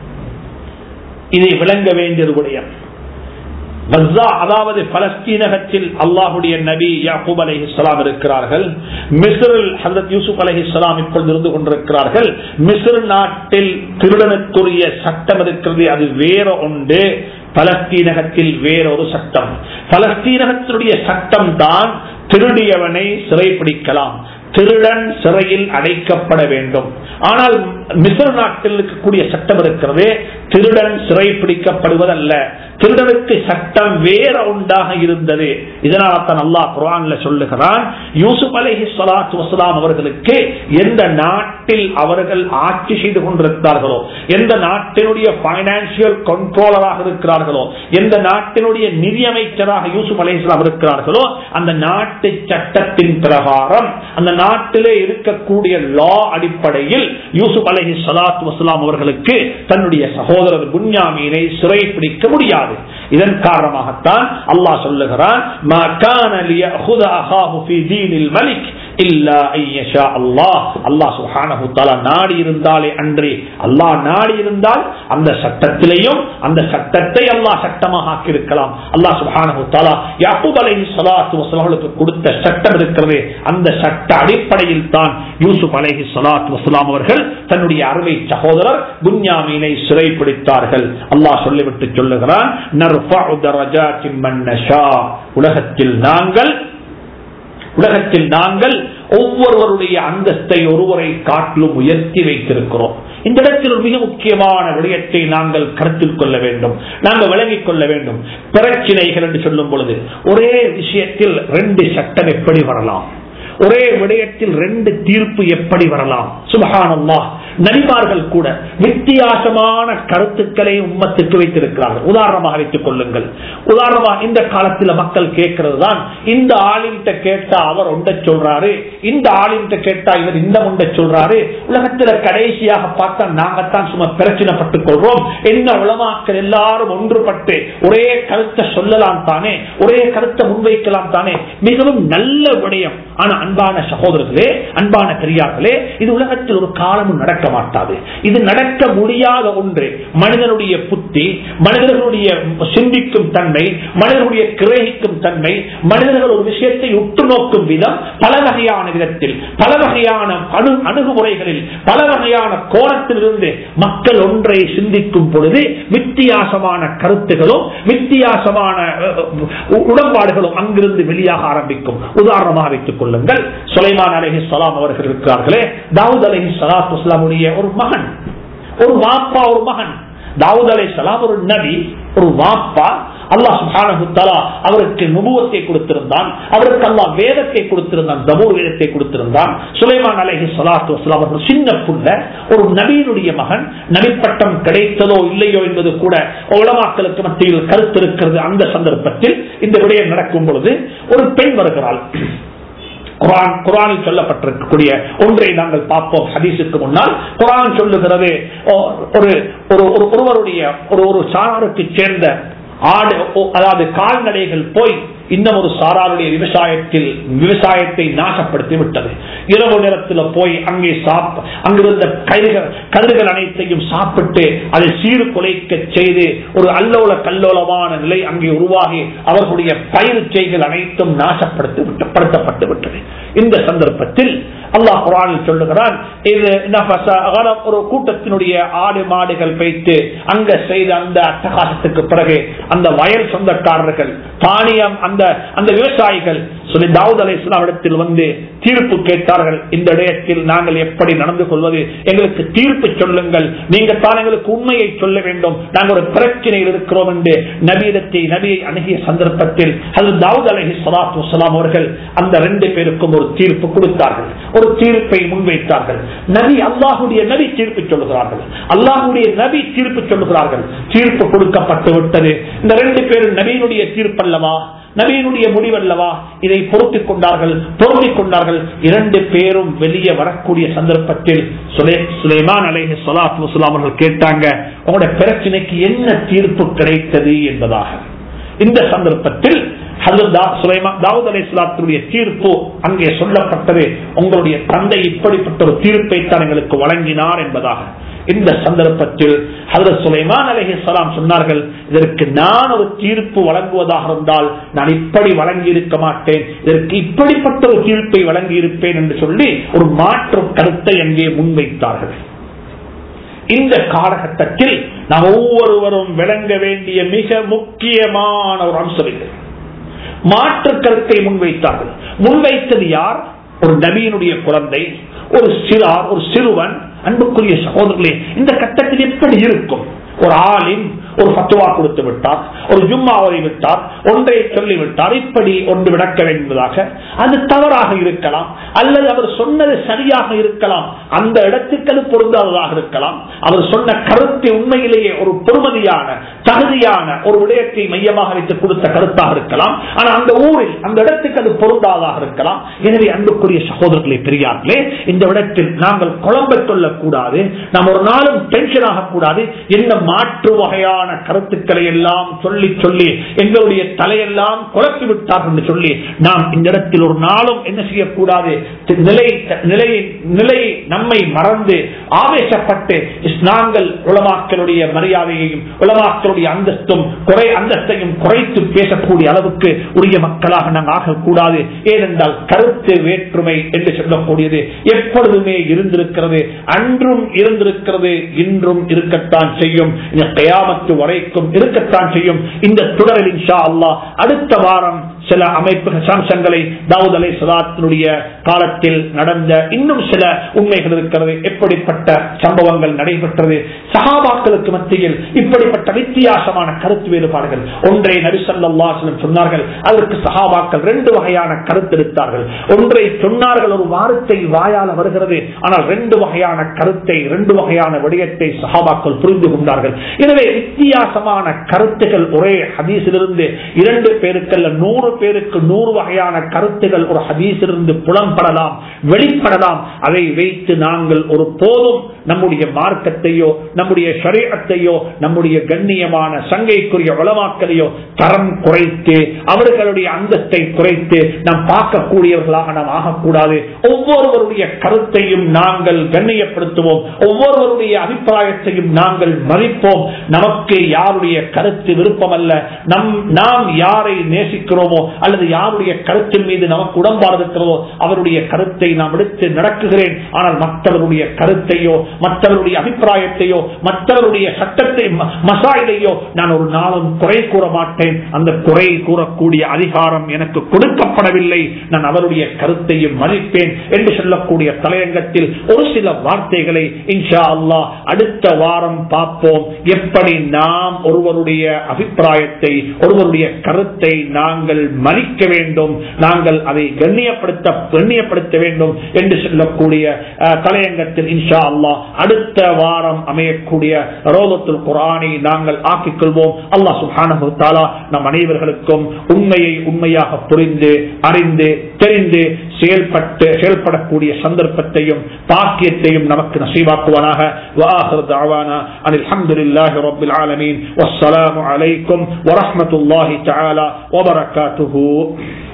இதை விளங்க வேண்டியது விடயம் கஸ்ஸா, அதாவது பலஸ்தீனகத்தில் அல்லாஹுடைய நபி யாக்கூப் அலஹி இஸ்லாம் இருக்கிறார்கள் மிஸ்ரில் ஹசரத் யூசுப் அலஹி இஸ்லாம் இப்பொழுது இருந்து கொண்டிருக்கிறார்கள் மிஸ்ர் நாட்டில் திருடனுக்குரிய சட்டம் இருக்கிறது அது வேற ஒன்று பலஸ்தீனகத்தில் வேறொரு சட்டம் பலஸ்தீனகத்தினுடைய சட்டம் தான் திருடியவனை சிறைப்பிடிக்கலாம் திருடன் சிறையில் அடைக்கப்பட வேண்டும் ஆனால் மிஸ்ர் நாட்டில் இருக்கக்கூடிய சட்டம் இருக்கிறது திருடன் சிறை பிடிக்கப்படுவதல்ல திருடனுக்கு சட்டம் வேற ஒன்றாக இருந்தது இதனால தான் அல்லாஹ் குரான்ல சொல்லுகிறான் யூசுப் அலைஹி ஸலாத்து வஸலாம் அவர்களுக்கு எந்த நாட்டில் அவர்கள் ஆட்சி செய்து கொண்டிருக்கிறார்களோ எந்த நாட்டினுடைய பைனான்சியல் கண்ட்ரோலராக இருக்கிறார்களோ எந்த நாட்டினுடைய நிதியமைச்சராக யூசுப் அலைஹிஸ்லாம் இருக்கிறார்களோ அந்த நாட்டு சட்டத்தின் பிரகாரம் அந்த நாட்டிலே இருக்கக்கூடிய லா அடிப்படையில் யூசுப் அலைஹி ஸலாத்து வஸலாம் அவர்களுக்கு தன்னுடைய சகோதரர் புன்யாமீனை சிறை பிடிக்க முடியாது இதன் காரணமாகத்தான் அல்லாஹ் சொல்லுகிறான் "மா கான லியஅஹுத அஹாஹு ஃபீ தீனில் மலிக்." இல்லா ஐயஷா அல்லாஹ் அல்லாஹ் சுப்ஹானஹு தஆலா நாடி இருந்தாலே அன்றி அல்லாஹ் நாடி இருந்தால் அந்த சட்டத்திலேயும் அந்த சட்டத்தை அல்லாஹ் சட்டமாக ஆக்கியிருக்கலாம் அல்லாஹ் சுப்ஹானஹு தஆலா யாக்கூப் அலைஹிஸ்ஸலாத்து வஸலாமுக்கு கொடுத்த சட்டம் இருக்கிறது அந்த சட்ட அடிப்படையில் தான் யூசுப் அலைஹிஸ்ஸலாத்து வஸலாம் அவர்கள் தன்னுடைய அருமை சகோதரர் புன்யாமீனை சிறைப்பிடித்தார்கள் அல்லாஹ் சொல்லிவிட்டு சொல்லுகிறான் நர்ஃபஉ தரஜாத்தின் மன் நஷா உலகத்தில் நாங்கள் உலகத்தில் நாங்கள் ஒவ்வொருவருடைய அந்தஸ்தை ஒருவரை காட்டிலும் உயர்த்தி வைத்திருக்கிறோம் இந்த இடத்தில் ஒரு மிக முக்கியமான விடயத்தை நாங்கள் கருத்தில் கொள்ள வேண்டும் நாங்கள் விளங்கிக் கொள்ள வேண்டும் பிரச்சினைகள் என்று சொல்லும் பொழுது ஒரே விஷயத்தில் ரெண்டு சட்டம் எப்படி வரலாம் ஒரே விடயத்தில் ரெண்டு தீர்ப்பு எப்படி வரலாம் சுபஹானல்லா நபிமார்கள் கூட வித்தியாசமான கருத்துக்களை உம்மத்துக்கு வைத்திருக்கிறார்கள் உதாரணமாக வைத்துக் கொள்ளுங்கள் உதாரணமாக இந்த காலத்தில் மக்கள் கேட்கிறது தான் இந்த ஆளின்ட்ட கேட்டா அவர் ஒன்றை சொல்றாரு இந்த ஆளின்ட்ட கேட்டா இவர் இந்த ஒன்றை சொல்றாரு உலகத்துல கடைசியாக பார்த்தா நாங்கத்தான் சும்மா பிரச்சனைப்பட்டுக் கொள்றோம் என்ன உலமாக்கள் எல்லாரும் ஒன்றுபட்டு ஒரே கருத்தை சொல்லலாம் தானே ஒரே கருத்தை முன்வைக்கலாம் தானே மிகவும் நல்ல விடயம் ஆனா அன்பான சகோதரர்களே அன்பான பெரியார்களே இது உலகத்தில் ஒரு காலமும் நடக்க மாட்டாது இது நடக்க முடியாத ஒன்று மனிதனுடைய புத்தி மனிதர்களுடைய சிந்திக்கும் தன்மை மனிதர்களுடைய கிரகிக்கும் தன்மை மனிதர்கள் ஒரு விஷயத்தை உற்று நோக்கும் விதம் பல வகையான விதத்தில் பல வகையான அணு அணுகுமுறைகளில் பல வகையான கோணத்திலிருந்து மக்கள் ஒன்றை சிந்திக்கும் பொழுது வித்தியாசமான கருத்துகளும் வித்தியாசமான உடன்பாடுகளும் அங்கிருந்து வெளியாக ஆரம்பிக்கும் உதாரணமாக வைத்துக் கொள்ளுங்கள் சுலைமான் அலஹி சலாம் அவர்கள் இருக்கிறார்களே தாவூத் அலஹி சலாத்து இஸ்லாமுடைய ஒரு மகன் ஒரு வாப்பா ஒரு மகன் தாவூத் அலை சலாம் ஒரு நபி ஒரு வாப்பா அல்லாஹ் சுப்ஹானஹு தஆலா அவருக்கு நுபுவத்தை கொடுத்திருந்தான் அவருக்கு அல்லாஹ் வேதத்தை கொடுத்திருந்தான் தபூர் வேதத்தை கொடுத்திருந்தான் சுலைமான் அலைஹி ஸலாத்து வஸலாம் அவர்கள் சின்ன புள்ள ஒரு நபியினுடைய மகன் நபிப்பட்டம் கிடைத்ததோ இல்லையோ என்பது கூட உலமாக்களுக்கு மத்தியில் கருத்து இருக்கிறது அந்த சந்தர்ப்பத்தில் இந்த விடயம் நடக்கும் பொழுது ஒரு பெண் வருகிறாள் குரான் குரானில் சொல்லப்பட்டிருக்கக்கூடிய ஒன்றை நாங்கள் பார்ப்போம் ஹதீஸுக்கு முன்னால் குரான் சொல்லுகிறது ஒரு ஒரு ஒருவருடைய ஒரு ஒரு சாராருக்கு சேர்ந்த ஆடு அதாவது கால்நடைகள் போய் இன்னும் ஒரு சாராருடைய விவசாயத்தில் விவசாயத்தை நாசப்படுத்தி விட்டது இரவு நேரத்தில் போய் அங்கே அங்கிருந்த கயிறுகள் கதிர்கள் அனைத்தையும் சாப்பிட்டு அதை சீறு குலைக்க செய்து ஒரு அல்லோல கல்லோலமான நிலை அங்கே உருவாகி அவர்களுடைய பயிர் செய்கள் அனைத்தும் நாசப்படுத்தி விட்டப்படுத்தப்பட்டு விட்டது இந்த சந்தர்ப்பத்தில் அல்லாஹ் குரானில் சொல்லுகிறான் இது ஒரு கூட்டத்தினுடைய ஆடு மாடுகள் வைத்து அங்க செய்த அந்த அட்டகாசத்துக்கு பிறகு அந்த வயல் சொந்தக்காரர்கள் தானியம் அந்த அந்த விவசாயிகள் சொல்லி தாவூத் அலை இடத்தில் வந்து தீர்ப்பு கேட்டார்கள் இந்த இடத்தில் நாங்கள் எப்படி நடந்து கொள்வது எங்களுக்கு தீர்ப்பு சொல்லுங்கள் நீங்க தான் எங்களுக்கு உண்மையை சொல்ல வேண்டும் நாங்கள் ஒரு பிரச்சனையில் இருக்கிறோம் என்று நபீடத்தை நபியை அணுகிய சந்தர்ப்பத்தில் அது தாவூத் அலஹி சலாத்து வலாம் அவர்கள் அந்த ரெண்டு பேருக்கும் ஒரு தீர்ப்பு கொடுத்தார்கள் ஒரு தீர்ப்பை முன்வைத்தார்கள் நபி அல்லாஹுடைய நபி தீர்ப்பு சொல்லுகிறார்கள் அல்லாஹுடைய நபி தீர்ப்பு சொல்லுகிறார்கள் தீர்ப்பு கொடுக்கப்பட்டு விட்டது இந்த ரெண்டு பேரும் நபியினுடைய தீர்ப்பல்லவா நபியினுடைய முடிவல்லவா இதை பொருத்திக் கொண்டார்கள் பொருந்திக் கொண்டார்கள் இரண்டு பேரும் வெளியே வரக்கூடிய சந்தர்ப்பத்தில் சுலைமான் அலேஹி சொலாத் முஸ்லாம் அவர்கள் கேட்டாங்க உங்களுடைய பிரச்சனைக்கு என்ன தீர்ப்பு கிடைத்தது என்பதாக இந்த சந்தர்ப்பத்தில் தாவூத் அலி இஸ்லாத்தினுடைய தீர்ப்பு அங்கே சொல்லப்பட்டது உங்களுடைய தந்தை இப்படிப்பட்ட ஒரு தீர்ப்பை தான் எங்களுக்கு வழங்கினார் என்பதாக இந்த சந்தர்ப்பத்தில் ஹதரத் சுலைமான் அலஹி சலாம் சொன்னார்கள் இதற்கு நான் ஒரு தீர்ப்பு வழங்குவதாக இருந்தால் நான் இப்படி வழங்கி இருக்க மாட்டேன் இதற்கு இப்படிப்பட்ட ஒரு தீர்ப்பை வழங்கி இருப்பேன் என்று சொல்லி ஒரு மாற்று கருத்தை அங்கே முன்வைத்தார்கள் இந்த காலகட்டத்தில் நாம் ஒவ்வொருவரும் விளங்க வேண்டிய மிக முக்கியமான ஒரு அம்சம் இல்லை மாற்று கருத்தை முன்வைத்தார்கள் முன்வைத்தது யார் ஒரு நபியினுடைய குழந்தை ஒரு சிறார் ஒரு சிறுவன் அன்புக்குரிய சகோதரர்களே இந்த கட்டத்தில் எப்படி இருக்கும் ஒரு ஆளின் ஒரு பத்துவா கொடுத்து விட்டார் ஒரு ஜும்மாவை விட்டார் ஒன்றை சொல்லிவிட்டார் இப்படி ஒன்று விளக்க என்பதாக அது தவறாக இருக்கலாம் அல்லது அவர் சொன்னது சரியாக இருக்கலாம் அந்த இடத்துக்கு அது பொருந்தாததாக இருக்கலாம் அவர் சொன்ன கருத்தை உண்மையிலேயே ஒரு பொறுமதியான தகுதியான ஒரு விடயத்தை மையமாக வைத்து கொடுத்த கருத்தாக இருக்கலாம் ஆனால் அந்த ஊரில் அந்த இடத்துக்கு அது பொருந்தாதாக இருக்கலாம் எனவே அன்புக்குரிய சகோதரர்களே பெரியார்களே இந்த இடத்தில் நாங்கள் குழம்பை கொள்ளக்கூடாது நாம் ஒரு நாளும் டென்ஷன் ஆகக்கூடாது என்ன மாற்று வகையான கருத்துக்களை எல்லாம் சொல்லி சொல்லி எங்களுடைய தலையெல்லாம் குழப்பி விட்டார்கள் என்று சொல்லி நாம் இந்த இடத்தில் ஒரு நாளும் என்ன செய்யக்கூடாது நிலை நிலையை நிலையை நம்மை மறந்து ஆவேசப்பட்டு நாங்கள் உலமாக்களுடைய மரியாதையையும் உலமாக்களுடைய அந்தஸ்தும் குறை அந்தஸ்தையும் குறைத்து பேசக்கூடிய அளவுக்கு உரிய மக்களாக நாங்கள் ஆகக்கூடாது ஏனென்றால் கருத்து வேற்றுமை என்று சொல்லக்கூடியது எப்பொழுதுமே இருந்திருக்கிறது அன்றும் இருந்திருக்கிறது இன்றும் இருக்கத்தான் செய்யும் இந்த கயாமத்து வரைக்கும் இருக்கத்தான் செய்யும் இந்த தொடரில் இன்ஷா அல்லாஹ் அடுத்த வாரம் சில அமைப்பு சாம்சங்களை தாவூத் அலை சலாத்தினுடைய காலத்தில் நடந்த இன்னும் சில உண்மைகள் இருக்கிறது எப்படிப்பட்ட சம்பவங்கள் நடைபெற்றது சகாபாக்களுக்கு மத்தியில் இப்படிப்பட்ட வித்தியாசமான கருத்து வேறுபாடுகள் ஒன்றை நபிசல்லாசலம் சொன்னார்கள் அதற்கு சகாபாக்கள் ரெண்டு வகையான கருத்து எடுத்தார்கள் ஒன்றை சொன்னார்கள் ஒரு வார்த்தை வாயால் வருகிறது ஆனால் ரெண்டு வகையான கருத்தை ரெண்டு வகையான விடயத்தை சகாபாக்கள் புரிந்து கொண்டார்கள் எனவே வித்தியாசமான கருத்துகள் ஒரே ஹதீஸிலிருந்து இரண்டு பேருக்கல்ல நூறு பேருக்கு நூறு வகையான கருத்துகள் ஒரு ஹதீஸிலிருந்து புலம்படலாம் வெளிப்படலாம் அதை வைத்து நாங்கள் ஒரு போதும் நம்முடைய மார்க்கத்தையோ நம்முடைய சரீரத்தையோ நம்முடைய கண்ணியமான சங்கைக்குரிய உளமாக்கலையோ தரம் குறைத்து அவர்களுடைய அந்தஸ்தை குறைத்து நாம் பார்க்கக்கூடியவர்களாக நாம் ஆகக்கூடாது ஒவ்வொருவருடைய கருத்தையும் நாங்கள் கண்ணியப்படுத்துவோம் ஒவ்வொருவருடைய அபிப்பிராயத்தையும் நாங்கள் மதிப்போம் நமக்கு யாருடைய கருத்து விருப்பம் அல்ல நம் நாம் யாரை நேசிக்கிறோமோ அல்லது யாருடைய கருத்தின் மீது நமக்கு உடன்பாடு இருக்கிறதோ அவருடைய கருத்தை நாம் எடுத்து நடக்குகிறேன் ஆனால் மற்றவருடைய கருத்தையோ மற்றவருடைய அபிப்பிராயத்தையோ மற்றவருடைய சட்டத்தை மசாயிலையோ நான் ஒரு நாளும் குறை கூற மாட்டேன் அந்த குறை கூறக்கூடிய அதிகாரம் எனக்கு கொடுக்கப்படவில்லை நான் அவருடைய கருத்தையும் மதிப்பேன் என்று சொல்லக்கூடிய தலையங்கத்தில் ஒரு சில வார்த்தைகளை இன்ஷா அல்லா அடுத்த வாரம் பார்ப்போம் எப்படி நாம் ஒருவருடைய அபிப்பிராயத்தை ஒருவருடைய கருத்தை நாங்கள் மதிக்க வேண்டும் நாங்கள் அதை கண்ணியப்படுத்த கண்ணியப்படுத்த வேண்டும் என்று சொல்லக்கூடிய தலையங்கத்தில் இன்ஷா அல்லா அடுத்த வாரம் அமையக்கூடிய ரோதத்துல் குரானை நாங்கள் ஆக்கிக் கொள்வோம் அல்லா சுஹானு தாலா நம் அனைவர்களுக்கும் உண்மையை உண்மையாக புரிந்து அறிந்து தெரிந்து செயல்பட்டு செயல்படக்கூடிய சந்தர்ப்பத்தையும் பாக்கியத்தையும் நமக்கு நசீவாக்குவானாக وآخر دعوانا أن الحمد لله رب العالمين والسلام عليكم ورحمة الله تعالى وبركاته